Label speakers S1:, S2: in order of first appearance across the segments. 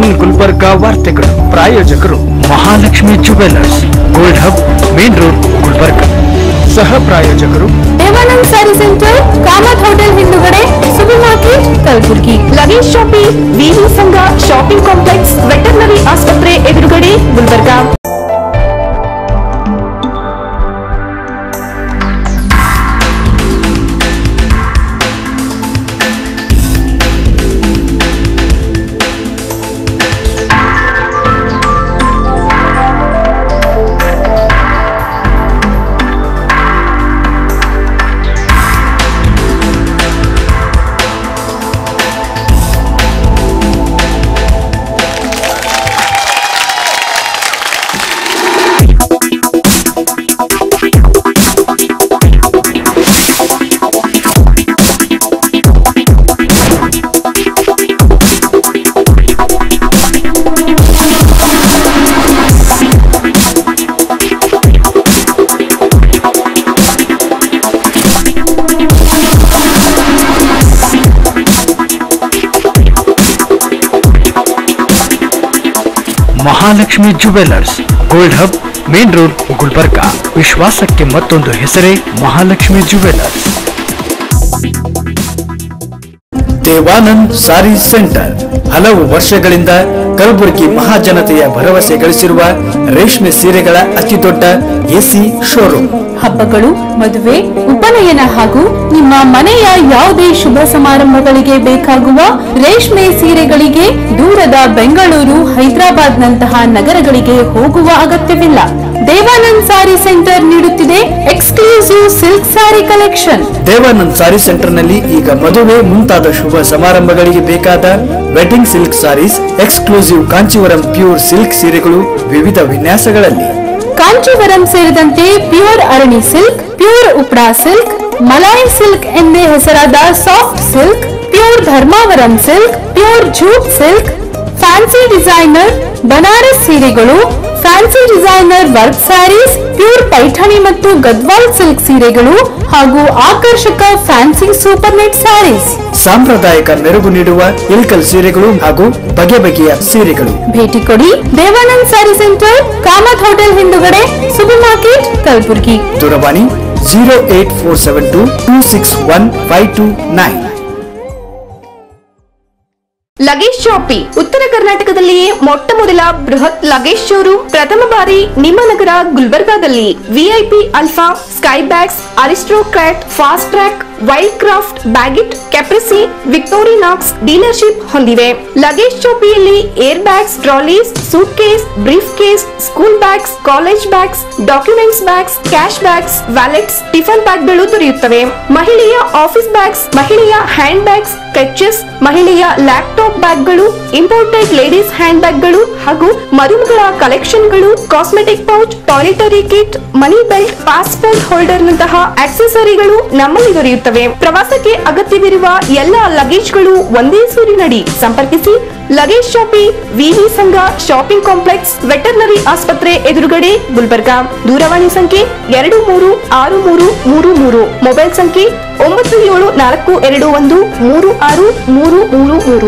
S1: ಇನ್ ಗುಲ್ಬರ್ಗಾ ವಾರ್ತೆಗಳು ಪ್ರಾಯೋಜಕರು Mahalakshmi jewellers gold hub main road Gulbarga ಸಹ ಪ್ರಾಯೋಜಕರು
S2: ದೇವಾನಂದ್ ಸ್ಯಾರಿ ಸೆಂಟರ್ ಕಾಮತ್ ಹೋಟೆಲ್ ಹಿಂದುಗಡೆ super market Kalaburgi luggage shopping ವಿವಿ ಸಂಘ ಶಾಪಿಂಗ್ ಕಾಂಪ್ಲೆಕ್ಸ್ ವೆಟರ್ನರಿ ಆಸ್ಪತ್ರೆ ಎದುರುಗಡೆ Gulbarga
S1: Mahalakshmi jewellers gold hub main road Gulbarga ವಿಶ್ವಾಸಕ್ಕೆ ಮತ್ತೊಂದು ಹೆಸರೇ ಮಹಾಲಕ್ಷ್ಮಿ ಜುವೆಲ್ಲರ್ಸ್
S3: ದೇವಾನಂದ್ ಸಾರಿ ಸೆಂಟರ್ ಹಲವು ವರ್ಷಗಳಿಂದ ಕಲಬುರಗಿ ಮಹಾಜನತೆಯ ಭರವಸೆ ಗಳಿಸಿರುವ ರೇಷ್ಮೆ ಸೀರೆಗಳ ಅತಿದೊಡ್ಡ ಎಸಿ ಶೋರೂಮ್
S2: ಹಬ್ಬಗಳು ಮದುವೆ ಉಪನಯನ ಹಾಗೂ ನಿಮ್ಮ ಮನೆಯ ಯಾವುದೇ ಶುಭ ಸಮಾರಂಭಗಳಿಗೆ ಬೇಕಾಗುವ ರೇಷ್ಮೆ ಸೀರೆಗಳಿಗೆ ದೂರದ ಬೆಂಗಳೂರು ಹೈದರಾಬಾದ್ ನಂತಹ ನಗರಗಳಿಗೆ ಹೋಗುವ ಅಗತ್ಯವಿಲ್ಲ ದೇವಾನಂದ್ ಸಾರಿ ಸೆಂಟರ್ ನೀಡುತ್ತಿದೆ exclusive silk sari collection
S3: Devanand sari ಸೆಂಟರ್ನಲ್ಲಿ ಈಗ ಮದುವೆ ಮುಂತಾದ ಶುಭ ಸಮಾರಂಭಗಳಿಗೆ ಬೇಕಾದ wedding silk saris exclusive Kanjeevaram pure silk ಸೀರೆಗಳು ವಿವಿಧ ವಿನ್ಯಾಸಗಳಲ್ಲಿ
S2: ಕಾಂಚೀವರಂ ಸೇರಿದಂತೆ ಪ್ಯೂರ್ ಅರಣಿ ಸಿಲ್ಕ್ ಪ್ಯೂರ್ ಉಪ್ರಾ ಸಿಲ್ಕ್ ಮಲಾಯಿ ಸಿಲ್ಕ್ ಎಂದೇ ಹೆಸರಾದ soft silk pure Dharmavaram silk pure jute silk fancy designer Banaras ಸೀರೆಗಳು fancy designer work saris pure Paithani ಮತ್ತು ಗದ್ವಾಲ್ ಸಿಲ್ಕ್ ಸೀರೆಗಳು ಹಾಗೂ ಆಕರ್ಷಕ ಫ್ಯಾನ್ಸಿ ಸೂಪರ್ ನೆಟ್ ಸ್ಯಾರೀಸ್
S3: ಸಾಂಪ್ರದಾಯಿಕ ಮೆರುಗು ನೀಡುವ ಇಲ್ಕಲ್ ಸೀರೆಗಳು ಹಾಗೂ ಬಗೆ ಬಗೆಯ ಸೀರೆಗಳು
S2: ಭೇಟಿ ಕೊಡಿ ದೇವಾನಂದ್ ಸ್ಯಾರಿ ಸೆಂಟರ್ ಕಾಮತ್ ಹೋಟೆಲ್ ಹಿಂದುಗಡೆ ಸೂಪರ್ ಮಾರ್ಕೆಟ್ ಕಲಬುರ್ಗಿ
S3: ದೂರವಾಣಿ zero eight four seven two two six one five two nine
S4: luggage shoppe ಉತ್ತರ ಕರ್ನಾಟಕದಲ್ಲಿಯೇ ಮೊಟ್ಟ ಮೊದಲ ಬೃಹತ್ ಲಗೇಜ್ ಶೋರೂಮ್ ಪ್ರಥಮ ಬಾರಿ ನಿಮ್ಮ ನಗರ ಗುಲ್ಬರ್ಗಾದಲ್ಲಿ VIP Alpha sky bags Aristocrat Fastrack Wildcraft Baggit Caprese Victorinox dealership ಹೊಂದಿವೆ ಲಗೇಜ್ ಶಾಪಿಯಲ್ಲಿ air bags trolleys suitcase briefcase school bags college bags documents bags cash bags wallets tiffin ಬ್ಯಾಗ್ಗಳು ದೊರೆಯುತ್ತವೆ ಮಹಿಳೆಯ office bags ಮಹಿಳೆಯ hand bags clutches ಮಹಿಳೆಯ laptop ಬ್ಯಾಗ್ಗಳು imported ladies hand ಬ್ಯಾಗ್ಗಳು ಹಾಗೂ ಮರುಮಗಳ ಕಲೆಕ್ಷನ್ಗಳು cosmetic pouch toiletry kit money belt passport holder ನಂತಹ ಆಕ್ಸೆಸರಿಗಳು ನಮ್ಮಲ್ಲಿ ದೊರೆಯುತ್ತವೆ ಪ್ರವಾಸಕ್ಕೆ ಅಗತ್ಯವಿರುವ ಎಲ್ಲ ಲಗೇಜ್ಗಳು ಒಂದೇ ಸೂರಿನಡಿ ಸಂಪರ್ಕಿಸಿ ಲಗೇಜ್ ಶಾಪಿ ವಿವಿ ಸಂಘ ಶಾಪಿಂಗ್ ಕಾಂಪ್ಲೆಕ್ಸ್ ವೆಟರ್ನರಿ ಆಸ್ಪತ್ರೆ ಎದುರುಗಡೆ ಗುಲ್ಬರ್ಗಾ ದೂರವಾಣಿ ಸಂಖ್ಯೆ ಎರಡು ಮೂರು ಆರು ಮೂರು ಮೂರು ಮೂರು ಮೊಬೈಲ್ ಸಂಖ್ಯೆ ಒಂಬತ್ತು ಏಳು ನಾಲ್ಕು ಎರಡು ಒಂದು ಮೂರು ಆರು ಮೂರು ಮೂರು ಮೂರು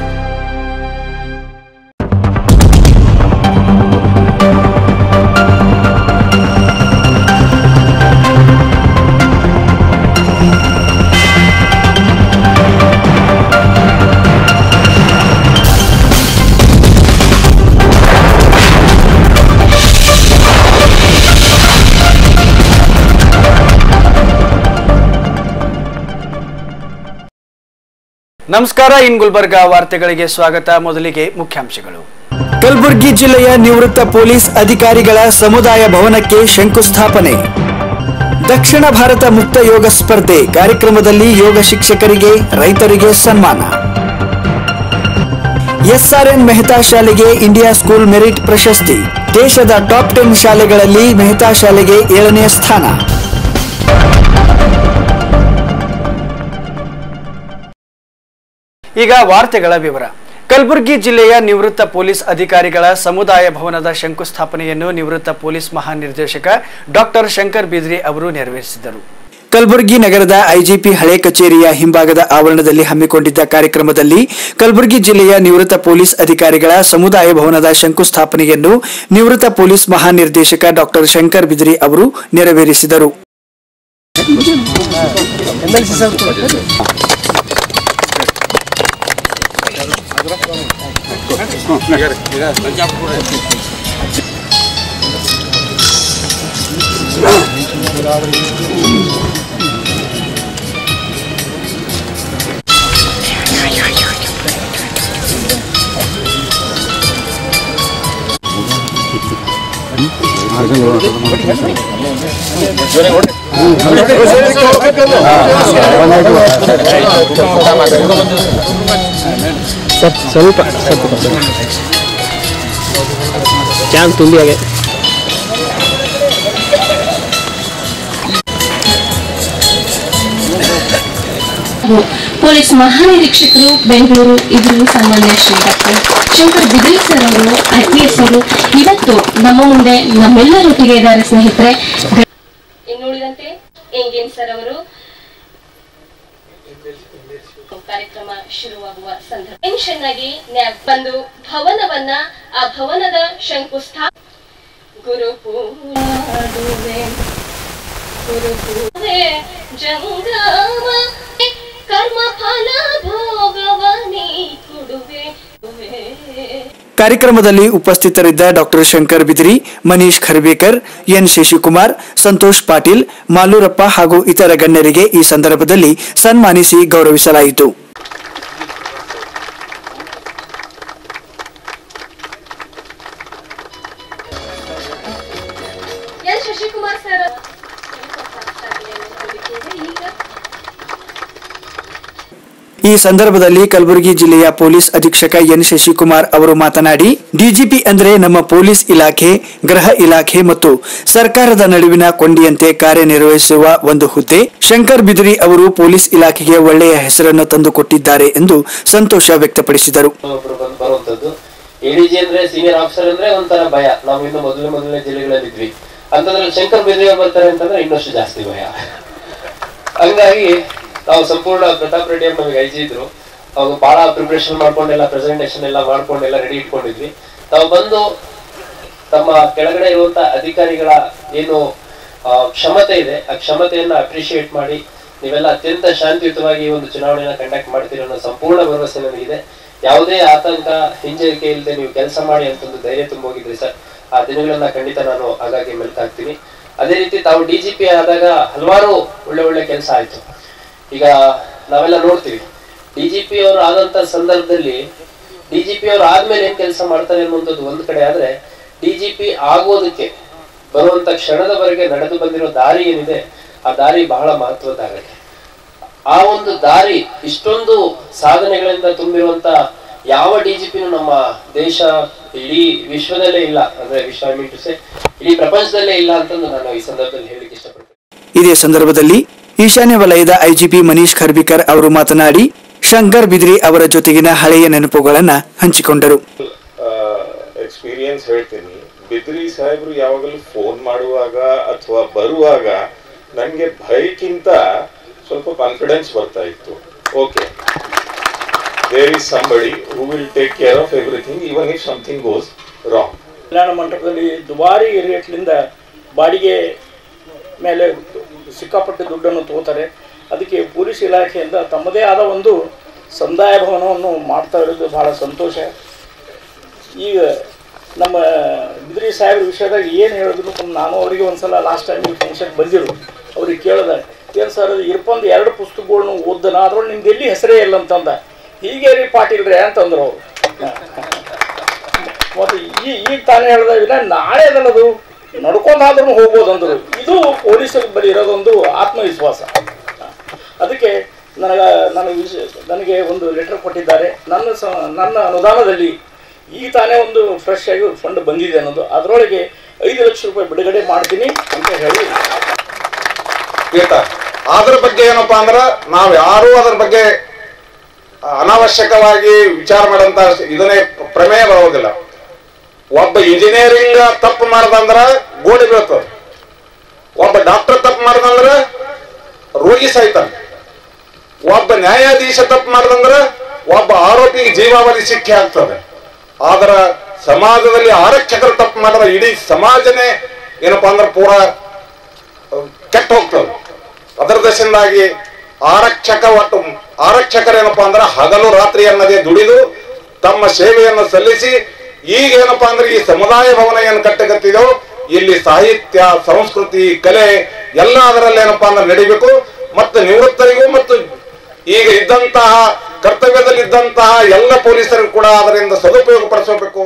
S3: ನಮಸ್ಕಾರ ಇನ್ ಗುಲ್ಬರ್ಗಾ ವಾರ್ತೆಗಳಿಗೆ ಸ್ವಾಗತ ಮೊದಲಿಗೆ ಮುಖ್ಯಾಂಶಗಳು ಕಲಬುರಗಿ ಜಿಲ್ಲೆಯ ನಿವೃತ್ತ ಪೊಲೀಸ್ ಅಧಿಕಾರಿಗಳ ಸಮುದಾಯ ಭವನಕ್ಕೆ ಶಂಕುಸ್ಥಾಪನೆ ದಕ್ಷಿಣ ಭಾರತ ಮುಕ್ತ ಯೋಗ ಸ್ಪರ್ಧೆ ಕಾರ್ಯಕ್ರಮದಲ್ಲಿ ಯೋಗ ಶಿಕ್ಷಕರಿಗೆ ರೈತರಿಗೆ ಸನ್ಮಾನ ಎಸ್ಆರ್ಎನ್ ಮೆಹ್ತಾ ಶಾಲೆಗೆ ಇಂಡಿಯಾ ಸ್ಕೂಲ್ ಮೆರಿಟ್ ಪ್ರಶಸ್ತಿ ದೇಶದ ಟಾಪ್ ಟೆನ್ ಶಾಲೆಗಳಲ್ಲಿ ಮೆಹ್ತಾ ಶಾಲೆಗೆ ಏಳನೇ ಸ್ಥಾನ ಈಗ ವಾರ್ತೆಗಳ ವಿವರ ಕಲಬುರಗಿ ಜಿಲ್ಲೆಯ ನಿವೃತ್ತ ಪೊಲೀಸ್ ಅಧಿಕಾರಿಗಳ ಸಮುದಾಯ ಭವನದ ಶಂಕುಸ್ಥಾಪನೆಯನ್ನು ನಿವೃತ್ತ ಪೊಲೀಸ್ ಮಹಾನಿರ್ದೇಶಕ ಡಾಕ್ಟರ್ ಶಂಕರ್ ಬಿದ್ರಿ ಅವರು ನೆರವೇರಿಸಿದರು ಕಲಬುರಗಿ ನಗರದ ಐಜಿಪಿ ಹಳೆ ಕಚೇರಿಯ ಹಿಂಭಾಗದ ಆವರಣದಲ್ಲಿ ಹಮ್ಮಿಕೊಂಡಿದ್ದ ಕಾರ್ಯಕ್ರಮದಲ್ಲಿ ಕಲಬುರಗಿ ಜಿಲ್ಲೆಯ ನಿವೃತ್ತ ಪೊಲೀಸ್ ಅಧಿಕಾರಿಗಳ ಸಮುದಾಯ ಭವನದ ಶಂಕುಸ್ಥಾಪನೆಯನ್ನು ನಿವೃತ್ತ ಪೊಲೀಸ್ ಮಹಾನಿರ್ದೇಶಕ ಡಾಕ್ಟರ್ ಶಂಕರ್ ಬಿದ್ರಿ ಅವರು ನೆರವೇರಿಸಿದರು
S5: ಸ್ವಲ್ಪ ಸ್ವಲ್ಪ ಕ್ಯಾನ್ ತುಂಬಿ ಹಾಗೆ
S6: ಪೊಲೀಸ್ ಮಹಾನಿರೀಕ್ಷಕರು ಬೆಂಗಳೂರು ಇದ್ರು ಸನ್ಮಾನ್ಯ ಶ್ರೀ ಡಾಕ್ಟರ್ ಶಂಕರ್ ಬಿದಿಲ್ ಸರ್ ಅವರು ಐ ಪಿ ಎಸ್ ಅವರು ಇವತ್ತು ನಮ್ಮ ಮುಂದೆ ನಮ್ಮೆಲ್ಲರೊಟ್ಟಿಗೆ ಇದ್ದಾರೆ ಸ್ನೇಹಿತರೆ ಇನ್ನುಳಿದಂತೆ ಎಂಗೇನ್ ಸರ್ ಅವರು ಕಾರ್ಯಕ್ರಮ ಶುರುವಾಗುವ ಸಂದರ್ಭ ಟೆನ್ಷನ್ ಆಗಿ ನ್ಯಾ- ಒಂದು ಭವನವನ್ನ ಆ ಭವನದ ಶಂಕುಸ್ಥಾ ಗುರು ಪೂಜಾಡುವೆ ಗುರುಪೂಜೆ ಜಂಗಮ ಕರ್ಮ ಫಲ ಭೋಗವನಿ ಕೊಡುವೆ
S3: ಕಾರ್ಯಕ್ರಮದಲ್ಲಿ ಉಪಸ್ಥಿತರಿದ್ದ ಡಾಕ್ಟರ್ ಶಂಕರ್ ಬಿದ್ರಿ ಮನೀಶ್ ಖರ್ಬೇಕರ್ ಎನ್ ಶಶಿಕುಮಾರ್ ಸಂತೋಷ್ ಪಾಟೀಲ್ ಮಾಲೂರಪ್ಪ ಹಾಗೂ ಇತರ ಗಣ್ಯರಿಗೆ ಈ ಸಂದರ್ಭದಲ್ಲಿ ಸನ್ಮಾನಿಸಿ ಗೌರವಿಸಲಾಯಿತು
S6: ಎಲ್ ಶಶಿಕುಮಾರ್ ಸರ್ ಈಗ
S3: ಈ ಸಂದರ್ಭದಲ್ಲಿ ಕಲಬುರಗಿ ಜಿಲ್ಲೆಯ ಪೊಲೀಸ್ ಅಧೀಕ್ಷಕ ಎನ್ ಶಶಿಕುಮಾರ್ ಅವರು ಮಾತನಾಡಿ ಡಿಜಿಪಿ ಅಂದ್ರೆ ನಮ್ಮ ಪೊಲೀಸ್ ಇಲಾಖೆ ಗೃಹ ಇಲಾಖೆ ಮತ್ತು ಸರ್ಕಾರದ ನಡುವಿನ ಕೊಂಡಿಯಂತೆ ಕಾರ್ಯನಿರ್ವಹಿಸುವ ಒಂದು ಹುದ್ದೆ ಶಂಕರ್ ಬಿದ್ರಿ ಅವರು ಪೊಲೀಸ್ ಇಲಾಖೆಗೆ ಒಳ್ಳೆಯ ಹೆಸರನ್ನು ತಂದುಕೊಟ್ಟಿದ್ದಾರೆ ಎಂದು ಸಂತೋಷ ವ್ಯಕ್ತಪಡಿಸಿದರು
S7: ಒಬ್ರು ಬಂದ್ ಬರುವಂತದ್ದು ಎಡಿಜಿ ಅಂದ್ರೆ ಸೀನಿಯರ್ ಆಫೀಸರ್ ಅಂದ್ರೆ ಒಂಥರ ಭಯ ನಾವು ಇನ್ನು ಮೊದಲನೇ ಮೊದಲನೇ ಜಿಲ್ಲೆಗಳಲ್ಲಿ ಇದ್ವಿ ಅಂತಂದ್ರೆ ಶಂಕರ್ ಬಿದ್ರಿ ಬರ್ತಾರೆ ಅಂತಂದ್ರೆ ಇನ್ನಷ್ಟು ಜಾಸ್ತಿ ಭಯ ಹಂಗಾಗಿ ನಾವು ಸಂಪೂರ್ಣ ಪ್ರತಾಪ್ ರೆಡ್ಡಿ ಅವ್ರು ನಮಗೆ ಐಜಿ ಇದ್ರು ಅವಾಗ ಬಹಳ ಪ್ರಿಪರೇಷನ್ ಮಾಡ್ಕೊಂಡೆಲ್ಲ ಪ್ರೆಸೆಂಟೇಷನ್ ಎಲ್ಲ ಮಾಡ್ಕೊಂಡೆಲ್ಲ ರೆಡಿ ಇಟ್ಕೊಂಡಿದ್ವಿ ನಾವು ಬಂದು ತಮ್ಮ ಕೆಳಗಡೆ ಇರುವಂತ ಅಧಿಕಾರಿಗಳ ಏನು ಆ, ಕ್ಷಮತೆ ಇದೆ ಆ ಕ್ಷಮತೆಯನ್ನ ಅಪ್ರಿಶಿಯೇಟ್ ಮಾಡಿ ನೀವೆಲ್ಲ ಅತ್ಯಂತ ಶಾಂತಿಯುತವಾಗಿ ಈ ಒಂದು ಚುನಾವಣೆಯನ್ನ ಕಂಡಕ್ಟ್ ಮಾಡ್ತೀರ ಅನ್ನೋ ಸಂಪೂರ್ಣ ಭರವಸೆ ನನಗಿದೆ ಯಾವುದೇ ಆತಂಕ ಹಿಂಜರಿಕೆ ಇಲ್ಲದೆ ನೀವು ಕೆಲಸ ಮಾಡಿ ಅಂತ ಒಂದು ಧೈರ್ಯ ತುಂಬೋಗಿದ್ರಿ ಸರ್ ಆ ದಿನಗಳನ್ನ ಖಂಡಿತ ನಾನು ಹಾಗಾಗಿ ಮೆಲ್ಕಾಗ್ತೀನಿ ಅದೇ ರೀತಿ ತಾವು ಡಿಜಿಪಿ ಆದಾಗ ಹಲವಾರು ಒಳ್ಳೆ ಒಳ್ಳೆ ಕೆಲಸ ಆಯ್ತು ಈಗ ನಾವೆಲ್ಲ ನೋಡ್ತೀವಿ ಡಿಜಿಪಿ ಅವರು ಆದಂತ ಸಂದರ್ಭದಲ್ಲಿ ಡಿಜಿಪಿ ಅವರು ಆದ್ಮೇಲೆ ಏನ್ ಕೆಲಸ ಮಾಡ್ತಾರೆ ಅನ್ನುವಂಥದ್ದು ಒಂದ್ ಕಡೆ ಆದ್ರೆ ಡಿಜಿಪಿ ಆಗೋದಕ್ಕೆ ಬರುವಂತ ಕ್ಷಣದವರೆಗೆ ನಡೆದು ಬಂದಿರೋ ದಾರಿ ಏನಿದೆ ಆ ದಾರಿ ಬಹಳ ಮಹತ್ವದ್ದಾಗತ್ತೆ ಆ ಒಂದು ದಾರಿ ಇಷ್ಟೊಂದು ಸಾಧನೆಗಳಿಂದ ತುಂಬಿರುವಂತ ಯಾವ ಡಿಜಿಪಿನೂ ನಮ್ಮ ದೇಶ ಇಡೀ ವಿಶ್ವದಲ್ಲೇ ಇಲ್ಲ ಅಂದ್ರೆ ವಿಶ್ವ ಐ ಮೀನ್ ಟು ಸೇ ಇಡೀ ಪ್ರಪಂಚದಲ್ಲೇ ಇಲ್ಲ ಅಂತಂದು ನಾನು ಈ ಸಂದರ್ಭದಲ್ಲಿ ಹೇಳಿಕ್ಕೆ ಇಷ್ಟಪಡ್ತೀನಿ
S3: ಇದೇ ಸಂದರ್ಭದಲ್ಲಿ ಈಶಾನ್ಯ ವಲಯದ ಐಜಿಪಿ ಮನೀಶ್ ಖರ್ಬಿಕರ್ ಅವರು ಮಾತನಾಡಿ ಶಂಕರ್ ಬಿದ್ರಿ ಅವರ ಜೊತೆಗಿನ ಹಳೆಯ ನೆನಪುಗಳನ್ನು ಹಂಚಿಕೊಂಡರು
S8: ಎಕ್ಸ್ಪೀರಿಯನ್ಸ್ ಹೇಳ್ತೀನಿ ಬಿದ್ರಿ ಸಾಹೇಬ್ರು ಯಾವಾಗಲೂ ಫೋನ್ ಮಾಡುವಾಗ ಅಥವಾ ಬರುವಾಗ ನನಗೆ ಭಯಕ್ಕಿಂತ ಸ್ವಲ್ಪ ಕಾನ್ಫಿಡೆನ್ಸ್ ಬರ್ತಾ ಇತ್ತು okay there is somebody who will take care of everything even if something goes wrong
S9: ಕಲ್ಯಾಣ ಮಂಟಪದಲ್ಲಿ ದುಬಾರಿ ರೇಟ್ಲಿಂದ ಬಾಡಿಗೆ ಮೇಲೆ ಸಿಕ್ಕಾಪಟ್ಟೆ ದುಡ್ಡನ್ನು ತಗೋತಾರೆ ಅದಕ್ಕೆ ಪೊಲೀಸ್ ಇಲಾಖೆಯಿಂದ ತಮ್ಮದೇ ಆದ ಒಂದು ಸಂದಾಯ ಭವನವನ್ನು ಮಾಡ್ತಾ ಇರೋದು ಬಹಳ ಸಂತೋಷ ಈಗ ನಮ್ಮ ಬಿದ್ರಿ ಸಾಹೇಬ್ರ ವಿಷಯದಾಗ ಏನು ಹೇಳಿದ್ರು ನಾನು ಅವರಿಗೆ ಒಂದ್ಸಲ ಲಾಸ್ಟ್ ಟೈಮ್ ಈ ಫಂಕ್ಷನ್ ಬಂದಿರು ಅವ್ರಿಗೆ ಕೇಳಿದೆ ಏನು ಸರ್ ಅದು ಇರ್ಪಂದು ಎರಡು ಪುಸ್ತಕಗಳ್ನು ಓದ್ದನ ಅದ್ರೊಳಗೆ ನಿಮ್ದು ಎಲ್ಲಿ ಹೆಸರೇ ಇಲ್ಲ ಅಂತಂದ ಹೀಗೆ ರೀ ಪಾಟೀಲ್ರೇ ಅಂತಂದ್ರು ಅವರು ಮತ್ತು ಈ ಈಗ ತಾನೇ ಹೇಳ್ದ ಇಲ್ಲ ನಾಳೆ ಅದನ್ನದು ನಡ್ಕೊಂಡಾದ್ರೂ ಹೋಗ್ಬೋದು ಅಂದರು ಇದು ಪೊಲೀಸರ ಬಳಿ ಇರೋದೊಂದು ಆತ್ಮವಿಶ್ವಾಸ ಅದಕ್ಕೆ ನನಗೆ ನನಗೆ ವಿಷ ನನಗೆ ಒಂದು ಲೆಟರ್ ಕೊಟ್ಟಿದ್ದಾರೆ ನನ್ನ ಸ ನನ್ನ ಅನುದಾನದಲ್ಲಿ ಈಗ ತಾನೇ ಒಂದು ಫ್ರೆಶ್ ಆಗಿ ಫಂಡ್ ಬಂದಿದೆ ಅನ್ನೋದು ಅದರೊಳಗೆ ಐದು ಲಕ್ಷ ರೂಪಾಯಿ ಬಿಡುಗಡೆ ಮಾಡ್ತೀನಿ ಅಂತ ಹೇಳಿ
S8: ಆಯ್ತಾ ಅದ್ರ ಬಗ್ಗೆ ಏನಪ್ಪಾ ಅಂದ್ರ ನಾವ್ ಯಾರು ಅದ್ರ ಬಗ್ಗೆ ಅನಾವಶ್ಯಕವಾಗಿ ವಿಚಾರ ಮಾಡಂತ ಇದನ್ನೇ ಪ್ರಮೇಯ ಬರೋದಿಲ್ಲ ಒಬ್ಬ ಇಂಜಿನಿಯರಿಂಗ್ ತಪ್ಪು ಮಾಡ್ದಂದ್ರ ಗೋಡೆ ಬೀಳ್ತದ ಒಬ್ಬ ಡಾಕ್ಟರ್ ತಪ್ಪು ಮಾಡ್ದಂದ್ರ ರೋಗಿ ಸಾಯ್ತಾನೆ ಒಬ್ಬ ನ್ಯಾಯಾಧೀಶ ತಪ್ಪು ಮಾಡ್ದಂದ್ರ ಒಬ್ಬ ಆರೋಪಿಗೆ ಜೀವಾವಧಿ ಶಿಕ್ಷೆ ಆಗ್ತದೆ ಆದ್ರ ಸಮಾಜದಲ್ಲಿ ಆರಕ್ಷಕರು ತಪ್ಪು ಮಾಡಿದ್ರೆ ಇಡೀ ಸಮಾಜನೇ ಏನಪ್ಪಾ ಅಂದ್ರೆ ಪೂರಾ ಕೆಟ್ಟ ಹೋಗ್ತದೆ ಅದರ ದಶೆಯಿಂದಾಗಿ ಆರಕ್ಷಕ ಒಟ್ಟು ಆರಕ್ಷಕರೇನಪ್ಪಾ ಅಂದ್ರೆ ಹಗಲು ರಾತ್ರಿ ಅನ್ನದೇ ದುಡಿದು ತಮ್ಮ ಸೇವೆಯನ್ನು ಸಲ್ಲಿಸಿ ಈಗ ಏನಪ್ಪಾ ಅಂದ್ರೆ ಈ ಸಮುದಾಯ ಭವನ ಏನು ಕಟ್ಟಗತ್ತಿದೋ ಇಲ್ಲಿ ಸಾಹಿತ್ಯ ಸಂಸ್ಕೃತಿ ಕಲೆ ಎಲ್ಲ ಅದರಲ್ಲಿ ಏನಪ್ಪಾ ಅಂದ್ರೆ ನಡಿಬೇಕು ಮತ್ತು ನಿವೃತ್ತರಿಗೂ ಮತ್ತು ಈಗ ಇದ್ದಂತಹ ಕರ್ತವ್ಯದಲ್ಲಿದ್ದಂತಹ ಎಲ್ಲ ಪೊಲೀಸರಿಗೂ ಕೂಡ ಅದರಿಂದ ಸದುಪಯೋಗ ಪಡಿಸಬೇಕು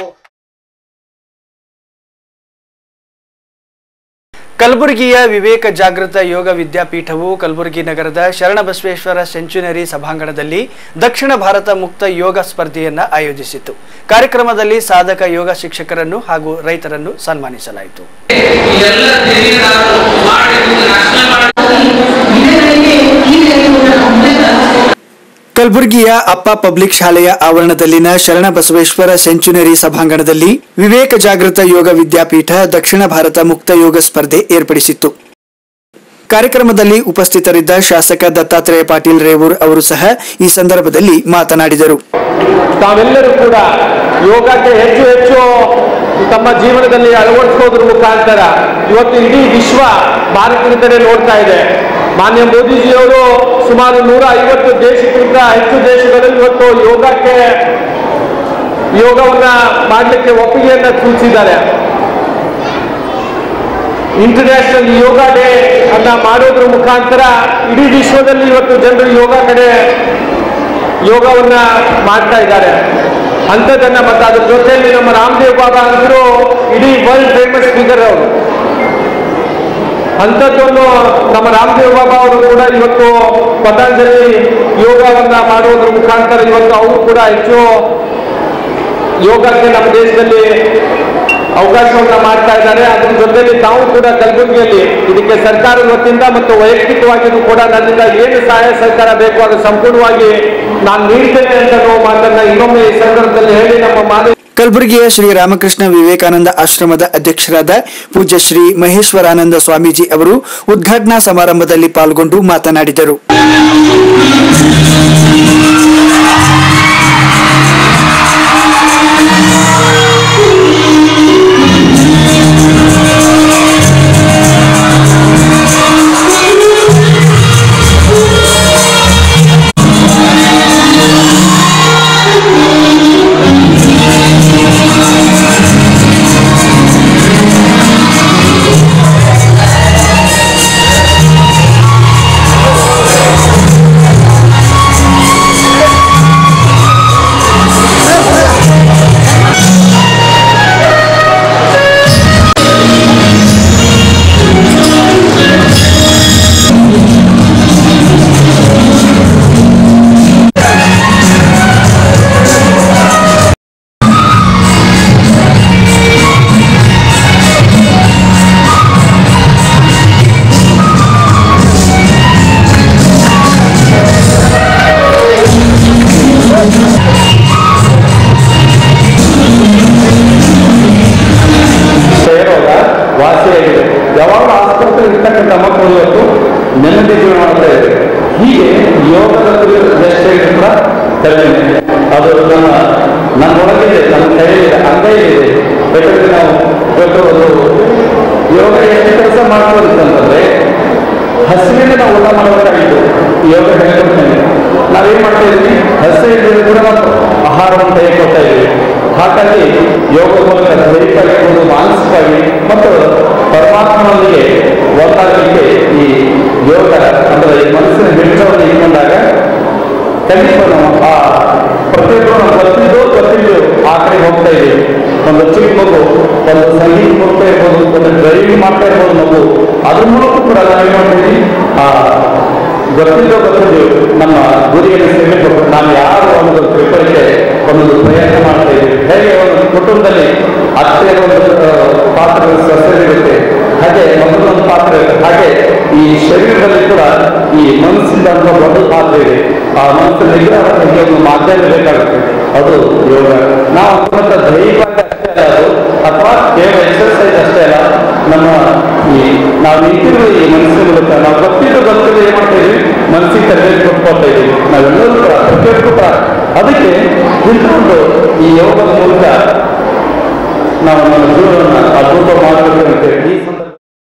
S1: ಕಲಬುರಗಿಯ ವಿವೇಕ ಜಾಗೃತ ಯೋಗ ವಿದ್ಯಾಪೀಠವು ಕಲಬುರಗಿ ನಗರದ ಶರಣಬಸವೇಶ್ವರ ಸೆಂಚುನರಿ ಸಭಾಂಗಣದಲ್ಲಿ ದಕ್ಷಿಣ ಭಾರತ ಮುಕ್ತ ಯೋಗ ಸ್ಪರ್ಧೆಯನ್ನು ಆಯೋಜಿಸಿತು ಕಾರ್ಯಕ್ರಮದಲ್ಲಿ ಸಾಧಕ ಯೋಗ ಶಿಕ್ಷಕರನ್ನು ಹಾಗೂ ರೈತರನ್ನು ಸನ್ಮಾನಿಸಲಾಯಿತು
S3: ಕಲಬುರಗಿಯ ಅಪ್ಪ ಪಬ್ಲಿಕ್ ಶಾಲೆಯ ಆವರಣದಲ್ಲಿನ ಶರಣ ಬಸವೇಶ್ವರ ಸೆಂಚುನರಿ ಸಭಾಂಗಣದಲ್ಲಿ ವಿವೇಕ ಜಾಗೃತ ಯೋಗ ವಿದ್ಯಾಪೀಠ ದಕ್ಷಿಣ ಭಾರತ ಮುಕ್ತ ಯೋಗ ಸ್ಪರ್ಧೆ ಏರ್ಪಡಿಸಿತ್ತು ಕಾರ್ಯಕ್ರಮದಲ್ಲಿ ಉಪಸ್ಥಿತರಿದ್ದ ಶಾಸಕ ದತ್ತಾತ್ರೇಯ ಪಾಟೀಲ್ ರೇವೂರ್ ಅವರು ಸಹ ಈ ಸಂದರ್ಭದಲ್ಲಿ ಮಾತನಾಡಿದರು
S10: ತಾವೆಲ್ಲರೂ ಕೂಡ ಯೋಗಕ್ಕೆ ಹೆಚ್ಚು ಹೆಚ್ಚು ತಮ್ಮ ಜೀವನದಲ್ಲಿ ಅಳವಡಿಸೋದ್ರ ಮುಖಾಂತರ ಇವತ್ತು ಇಡೀ ವಿಶ್ವ ಭಾರತದ ಕಡೆ ನೋಡ್ತಾ ಇದೆ ಮಾನ್ಯ ಮೋದಿಜಿಯವರು ಸುಮಾರು ನೂರ ಐವತ್ತು ದೇಶಕ್ಕಿಂತ ಹೆಚ್ಚು ದೇಶಗಳಲ್ಲಿ ಇವತ್ತು ಯೋಗಕ್ಕೆ ಯೋಗವನ್ನ ಮಾಡಲಿಕ್ಕೆ ಒಪ್ಪಿಗೆಯನ್ನ ಸೂಚಿಸಿದ್ದಾರೆ ಇಂಟರ್ನ್ಯಾಷನಲ್ ಯೋಗ ಡೇ ಅನ್ನ ಮಾಡೋದ್ರ ಮುಖಾಂತರ ಇಡೀ ವಿಶ್ವದಲ್ಲಿ ಇವತ್ತು ಜನರು ಯೋಗ ಕಡೆ ಯೋಗವನ್ನ ಮಾಡ್ತಾ ಇದ್ದಾರೆ ಅಂಥದ್ದನ್ನ ಮತ್ತೆ ಅದ್ರ ಜೊತೆಯಲ್ಲಿ ನಮ್ಮ ರಾಮದೇವ್ ಬಾಬಾ ಅಂದ್ರು ಇಡೀ ವರ್ಲ್ಡ್ ಫೇಮಸ್ ಸ್ಪೀಕರ್ ಅವರು ಅಂಥದ್ದನ್ನು ನಮ್ಮ ರಾಮದೇವ್ ಬಾಬಾ ಅವರು ಕೂಡ ಇವತ್ತು ಪತಂಜಲಿ ಯೋಗವನ್ನ ಮಾಡುವುದರ ಮುಖಾಂತರ ಇವತ್ತು ಅವರು ಕೂಡ ಹೆಚ್ಚು ಯೋಗಕ್ಕೆ ನಮ್ಮ ದೇಶದಲ್ಲಿ ಅವಕಾಶವನ್ನ ಮಾಡ್ತಾ ಇದ್ದಾರೆ ಅದ್ರ ಜೊತೆಯಲ್ಲಿ ತಾವು ಕೂಡ ಕಲಬುರಗಿಯಲ್ಲಿ ಇದಕ್ಕೆ ಸರ್ಕಾರದ ವತಿಯಿಂದ ಮತ್ತು ವೈಯಕ್ತಿಕವಾಗಿಯೂ ಕೂಡ ನನ್ನಿಂದ ಏನು ಸಹಾಯ ಸಹಕಾರ ಬೇಕು ಅದು ಸಂಪೂರ್ಣವಾಗಿ ನಾನು ನೀಡ್ತೇನೆ ಅಂತ ಅನ್ನೋ ಮಾತನ್ನ ಇನ್ನೊಮ್ಮೆ ಈ ಸಂದರ್ಭದಲ್ಲಿ ಹೇಳಿ ನಮ್ಮ ಮಾನವ
S3: ಕಲಬುರಗಿಯ ಶ್ರೀ ರಾಮಕೃಷ್ಣ ವಿವೇಕಾನಂದ ಆಶ್ರಮದ ಅಧ್ಯಕ್ಷರಾದ ಪೂಜ್ಯ ಶ್ರೀ ಮಹೇಶ್ವರಾನಂದ ಸ್ವಾಮೀಜಿ ಅವರು ಉದ್ಘಾಟನಾ ಸಮಾರಂಭದಲ್ಲಿ ಪಾಲ್ಗೊಂಡು ಮಾತನಾಡಿದರು
S10: ಕ್ಷಯರೋಗ ವಾಸಿಯಾಗಿದೆ ಯಾವಾಗ ಆಸ್ಪತ್ರೆ ಇರ್ತಕ್ಕಂಥ ಮಕ್ಕಳು ಇವತ್ತು ನೆಮ್ಮದಿ ಜೀವನ ಮಾಡ್ತಾ ಇದೆ ಹೀಗೆ ಯೋಗದಲ್ಲಿ ಎಷ್ಟೇ ಕೂಡ ಕಡಿಮೆ ಅದು ನಮ್ಮ ನಮ್ಮೊಳಗಿದೆ ನಮ್ಮ ಕೈಯಲ್ಲಿದೆ ಅಂಗೈಲಿದೆ ಬೇಕಾದ್ರೆ ನಾವು ಇವತ್ತು ಒಂದು ಯೋಗ ಎಷ್ಟು ಕೆಲಸ ಮಾಡ್ಬೋದು ಅಂತಂದ್ರೆ ಹಸಿವಿನ ನಾವು ಊಟ ಮಾಡಬೇಕಾಗಿತ್ತು ಯೋಗ ಹೇಳ್ಕೊಡ್ತೇನೆ ನಾವೇನ್ ಮಾಡ್ತಾ ಇದ್ವಿ ಹಸಿ ಇದ್ರೆ ಕೂಡ ನಾವು ಆಹಾರವನ್ನು ತೆಗೆದುಕೊಳ್ತಾ ಇದ್ವಿ ಹಾಗಾಗಿ ಯೋಗ ಮೂಲಕ ದೈಹಿಕವಾಗಿರ್ಬೋದು ಮಾನಸಿಕವಾಗಿ ಮತ್ತು ಪರಮಾತ್ಮನೊಂದಿಗೆ ಒಂದಾಗಲಿಕ್ಕೆ ಈ ಯೋಗ ಅಂದ್ರೆ ಈ ಮನಸ್ಸಿನ ಹಿಡಿತವನ್ನು ಇಟ್ಕೊಂಡಾಗ ಖಂಡಿತ ನಾವು ಆ ಪ್ರತಿಯೊಬ್ಬರು ನಾವು ಗೊತ್ತಿದ್ದು ಗೊತ್ತಿದ್ದು ಆ ಕಡೆ ಹೋಗ್ತಾ ಇದ್ದೀವಿ ಒಂದು ಚಿಕ್ಕ ಮಗು ಒಂದು ಸಂಗೀತ ಹೋಗ್ತಾ ಇರ್ಬೋದು ಒಂದು ಡ್ರೈವಿಂಗ್ ಮಾಡ್ತಾ ಇರ್ಬೋದು ಮಗು ಅದ್ರ ಮೂಲಕ ಕೂಡ ನಾವೇನ್ ಮಾಡ್ತೀವಿ ಆ ಗೊತ್ತಿದ್ದೋ ಗೊತ್ತಿದ್ದು ನಮ್ಮ ಗುರಿಯನ್ನು ಸೇರಿಸಬೇಕು ನಾವು ಯಾರು ಒಂದು ತಿಳ್ಕೊಳ್ಳಿಕ್ಕೆ ಒಂದೊಂದು ಪ್ರಯತ್ನ ಮಾಡ್ತಾ ಇದ್ದೀವಿ ಹೇಗೆ ಒಂದು ಕುಟುಂಬದಲ್ಲಿ ಅತ್ತೆ ಒಂದು ಆ, ಪಾತ್ರ ಸಸ್ಯವಿರುತ್ತೆ ಹಾಗೆ ಮಗನೊಂದು ಪಾತ್ರ ಇರುತ್ತೆ ಹಾಗೆ ಈ ಶರೀರದಲ್ಲಿ ಕೂಡ ಈ ಮನಸ್ಸಿಂದ ಅಂತ ಒಂದು ಪಾತ್ರ ಇದೆ ಆ ಮನಸ್ಸು ನಿಗ್ರಹಕ್ಕೆ ಒಂದು ಮಾಧ್ಯಮ ಬೇಕಾಗುತ್ತೆ ಅದು ಯೋಗ ನಾವು ಅಂತ ದೈಹಿಕವಾಗಿ ಅಷ್ಟೇ ಅಲ್ಲ ಅದು ಅಥವಾ ಕೇವಲ ಎಕ್ಸರ್ಸೈಸ್ ಅಷ್ಟೇ ಅಲ್ಲ ನಮ್ಮ ಈ ನಾವು ನಿಂತಿರುವ ಈ ಮನಸ್ಸಿನ ಮೂಲಕ ನಾವು ಗೊತ್ತಿದ್ದು ಗೊತ್ತಿದ್ದು ಏನ್ ಮಾಡ್ತಾ ಇದ್ವಿ ಕಲಿಸಿ ತರಬೇತಿ ಕೊಟ್ಕೊಳ್ತಾ ಇದ್ದೀವಿ ನಾವೆಲ್ಲರೂ ಕೂಡ ಪ್ರತಿಯೊಬ್ಬರು ಕೂಡ ಅದಕ್ಕೆ ಇಂಥದ್ದು ಈ ಯೋಗದ ಮೂಲಕ ನಾವು ನಮ್ಮ ಜೀವನವನ್ನು ಅದ್ಭುತ ಮಾಡಬೇಕು ಅಂತೇಳಿ ಈ ಸಂದರ್ಭ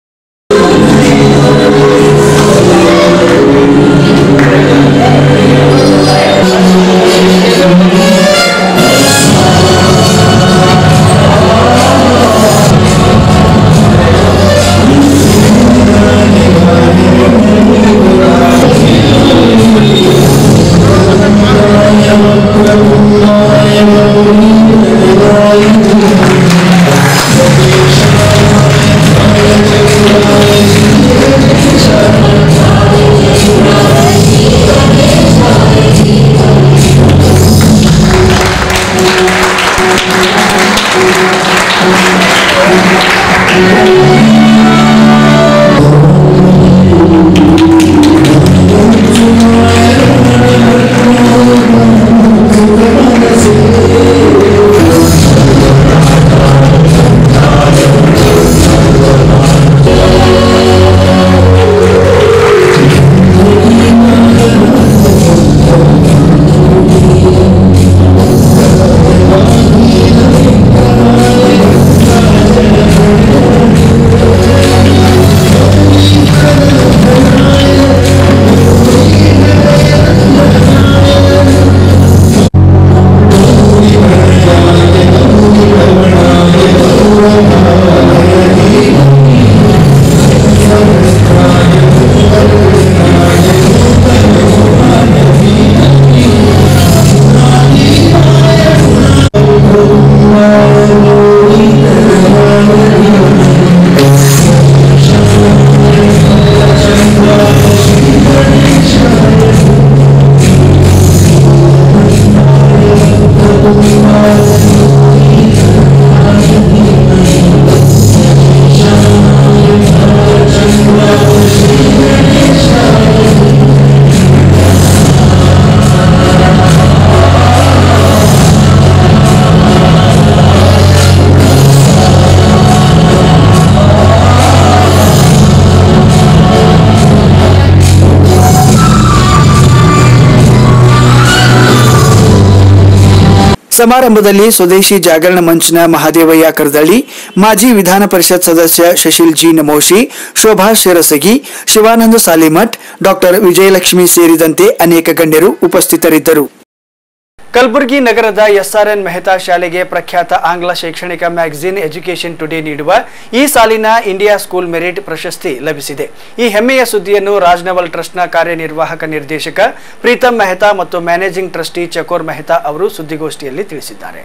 S3: ಸಮಾರಂಭದಲ್ಲಿ ಸ್ವದೇಶಿ ಜಾಗರಣ ಮಂಚ್ನ ಮಹಾದೇವಯ್ಯ ಕರ್ದಳ್ಳಿ ಮಾಜಿ ವಿಧಾನ ಪರಿಷತ್ ಸದಸ್ಯ ಶಶಿಲ್ ಜಿ ನಮೋಶಿ ಶೋಭಾ ಶಿರಸಗಿ ಶಿವಾನಂದ ಸಾಲಿಮಠ್ ಡಾಕ್ಟರ್ ವಿಜಯಲಕ್ಷ್ಮಿ ಸೇರಿದಂತೆ ಅನೇಕ ಗಣ್ಯರು ಉಪಸ್ಥಿತರಿದ್ದರು ಕಲಬುರಗಿ ನಗರದ ಎಸ್ಆರ್ಎನ್ ಮೆಹ್ತಾ ಶಾಲೆಗೆ ಪ್ರಖ್ಯಾತ ಆಂಗ್ಲ ಶೈಕ್ಷಣಿಕ ಮ್ಯಾಗಝಿನ್ ಎಜುಕೇಷನ್ ಟುಡೇ ನೀಡುವ ಈ ಸಾಲಿನ ಇಂಡಿಯಾ ಸ್ಕೂಲ್ ಮೆರಿಟ್ ಪ್ರಶಸ್ತಿ ಲಭಿಸಿದೆ ಈ ಹೆಮ್ಮೆಯ ಸುದ್ದಿಯನ್ನು ರಾಜ್ನವಲ್ ಟ್ರಸ್ಟ್ನ ಕಾರ್ಯನಿರ್ವಾಹಕ ನಿರ್ದೇಶಕ ಪ್ರೀತಂ ಮೆಹ್ತಾ ಮತ್ತು ಮ್ಯಾನೇಜಿಂಗ್ ಟ್ರಸ್ಟಿ ಚಕೋರ್ ಮೆಹ್ತಾ ಅವರು ಸುದ್ದಿಗೋಷ್ಠಿಯಲ್ಲಿ ತಿಳಿಸಿದ್ದಾರೆ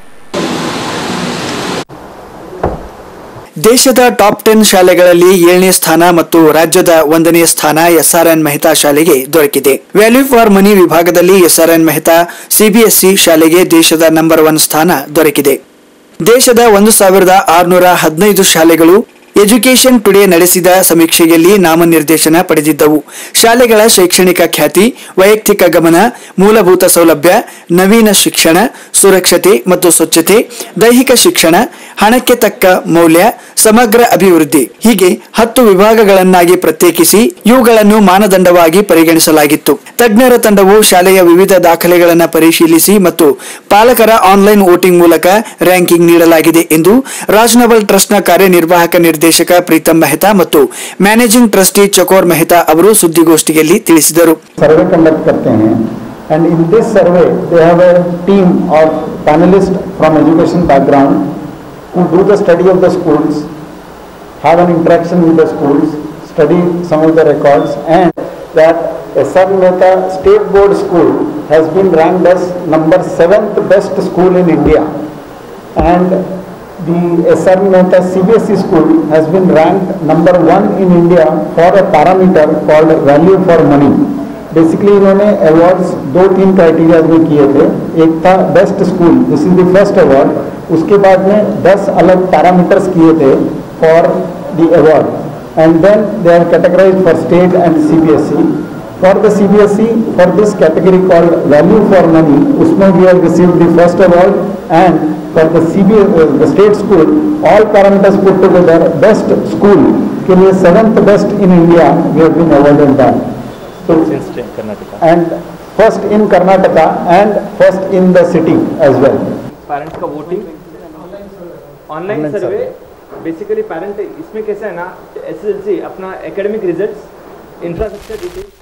S3: ದೇಶದ ಟಾಪ್ ಟೆನ್ ಶಾಲೆಗಳಲ್ಲಿ ಏಳನೇ ಸ್ಥಾನ ಮತ್ತು ರಾಜ್ಯದ ಒಂದನೇ ಸ್ಥಾನ ಎಸ್ಆರ್ಎನ್ ಮೆಹ್ತಾ ಶಾಲೆಗೆ ದೊರಕಿದೆ ವ್ಯಾಲ್ಯೂ ಫಾರ್ ಮನಿ ವಿಭಾಗದಲ್ಲಿ ಎಸ್ಆರ್ಎನ್ ಮೆಹ್ತಾ ಸಿಬಿಎಸ್ಇ ಶಾಲೆಗೆ ದೇಶದ ನಂಬರ್ ಒನ್ ಸ್ಥಾನ ದೊರಕಿದೆ ದೇಶದ ಒಂದು ಸಾವಿರದ ಆರುನೂರ ಹದಿನೈದು ಶಾಲೆಗಳು ಎಜುಕೇಷನ್ ಟುಡೇ ನಡೆಸಿದ ಸಮೀಕ್ಷೆಯಲ್ಲಿ ನಾಮನಿರ್ದೇಶನ ಪಡೆದಿದ್ದವು ಶಾಲೆಗಳ ಶೈಕ್ಷಣಿಕ ಖ್ಯಾತಿ ವೈಯಕ್ತಿಕ ಗಮನ ಮೂಲಭೂತ ಸೌಲಭ್ಯ ನವೀನ ಶಿಕ್ಷಣ ಸುರಕ್ಷತೆ ಮತ್ತು ಸ್ವಚ್ಛತೆ ದೈಹಿಕ ಶಿಕ್ಷಣ ಹಣಕ್ಕೆ ತಕ್ಕ ಮೌಲ್ಯ ಸಮಗ್ರ ಅಭಿವೃದ್ಧಿ ಹೀಗೆ ಹತ್ತು ವಿಭಾಗಗಳನ್ನಾಗಿ ಪ್ರತ್ಯೇಕಿಸಿ ಇವುಗಳನ್ನು ಮಾನದಂಡವಾಗಿ ಪರಿಗಣಿಸಲಾಗಿತ್ತು ತಜ್ಞರ ತಂಡವು ಶಾಲೆಯ ವಿವಿಧ ದಾಖಲೆಗಳನ್ನು ಪರಿಶೀಲಿಸಿ ಮತ್ತು ಪಾಲಕರ ಆನ್ಲೈನ್ ವೋಟಿಂಗ್ ಮೂಲಕ ರ್ಯಾಂಕಿಂಗ್ ನೀಡಲಾಗಿದೆ ಎಂದು ರಾಜ್ನವಲ್ ಟ್ರಸ್ಟ್ನ ಕಾರ್ಯನಿರ್ವಾಹಕ ನಿರ್ದೇಶಕ ಪ್ರೀತಂ ಮೆಹ್ತಾ ಮತ್ತು ಮ್ಯಾನೇಜಿಂಗ್ ಟ್ರಸ್ಟಿ ಚಕೋರ್ ಮೆಹ್ತಾ ಅವರು ಸುದ್ದಿಗೋಷ್ಠಿಯಲ್ಲಿ ತಿಳಿಸಿದರು
S11: सर्वे कंडक्ट करते हैं and in this survey they have a team of panelists from education background who do the study of the schools, have an interaction with the schools, study some of the records and that SR Mehta State Board School has been ranked as number 7th best school in India and the SR Mehta CBSE school has been ranked number 1 in India for a parameter called value for money. Basically इन्होंने awards दो तीन criteria में किए थे एक था best school this is the first award उसके बाद में 10 अलग पैरामीटर्स किए थे for the award and then they are categorise for state and CBSE for the CBSE for this category called value for money उसमें we have received the first award and for the CB the state school all parameters put together best school के लिए seventh best in India we have been awarded that
S10: Since in Karnataka.
S11: and first in Karnataka and first in the city as well.
S12: Parents का voting online
S11: Online
S12: survey basically parent इसमें कैसा है ना S S C अपना academic result infrastructure details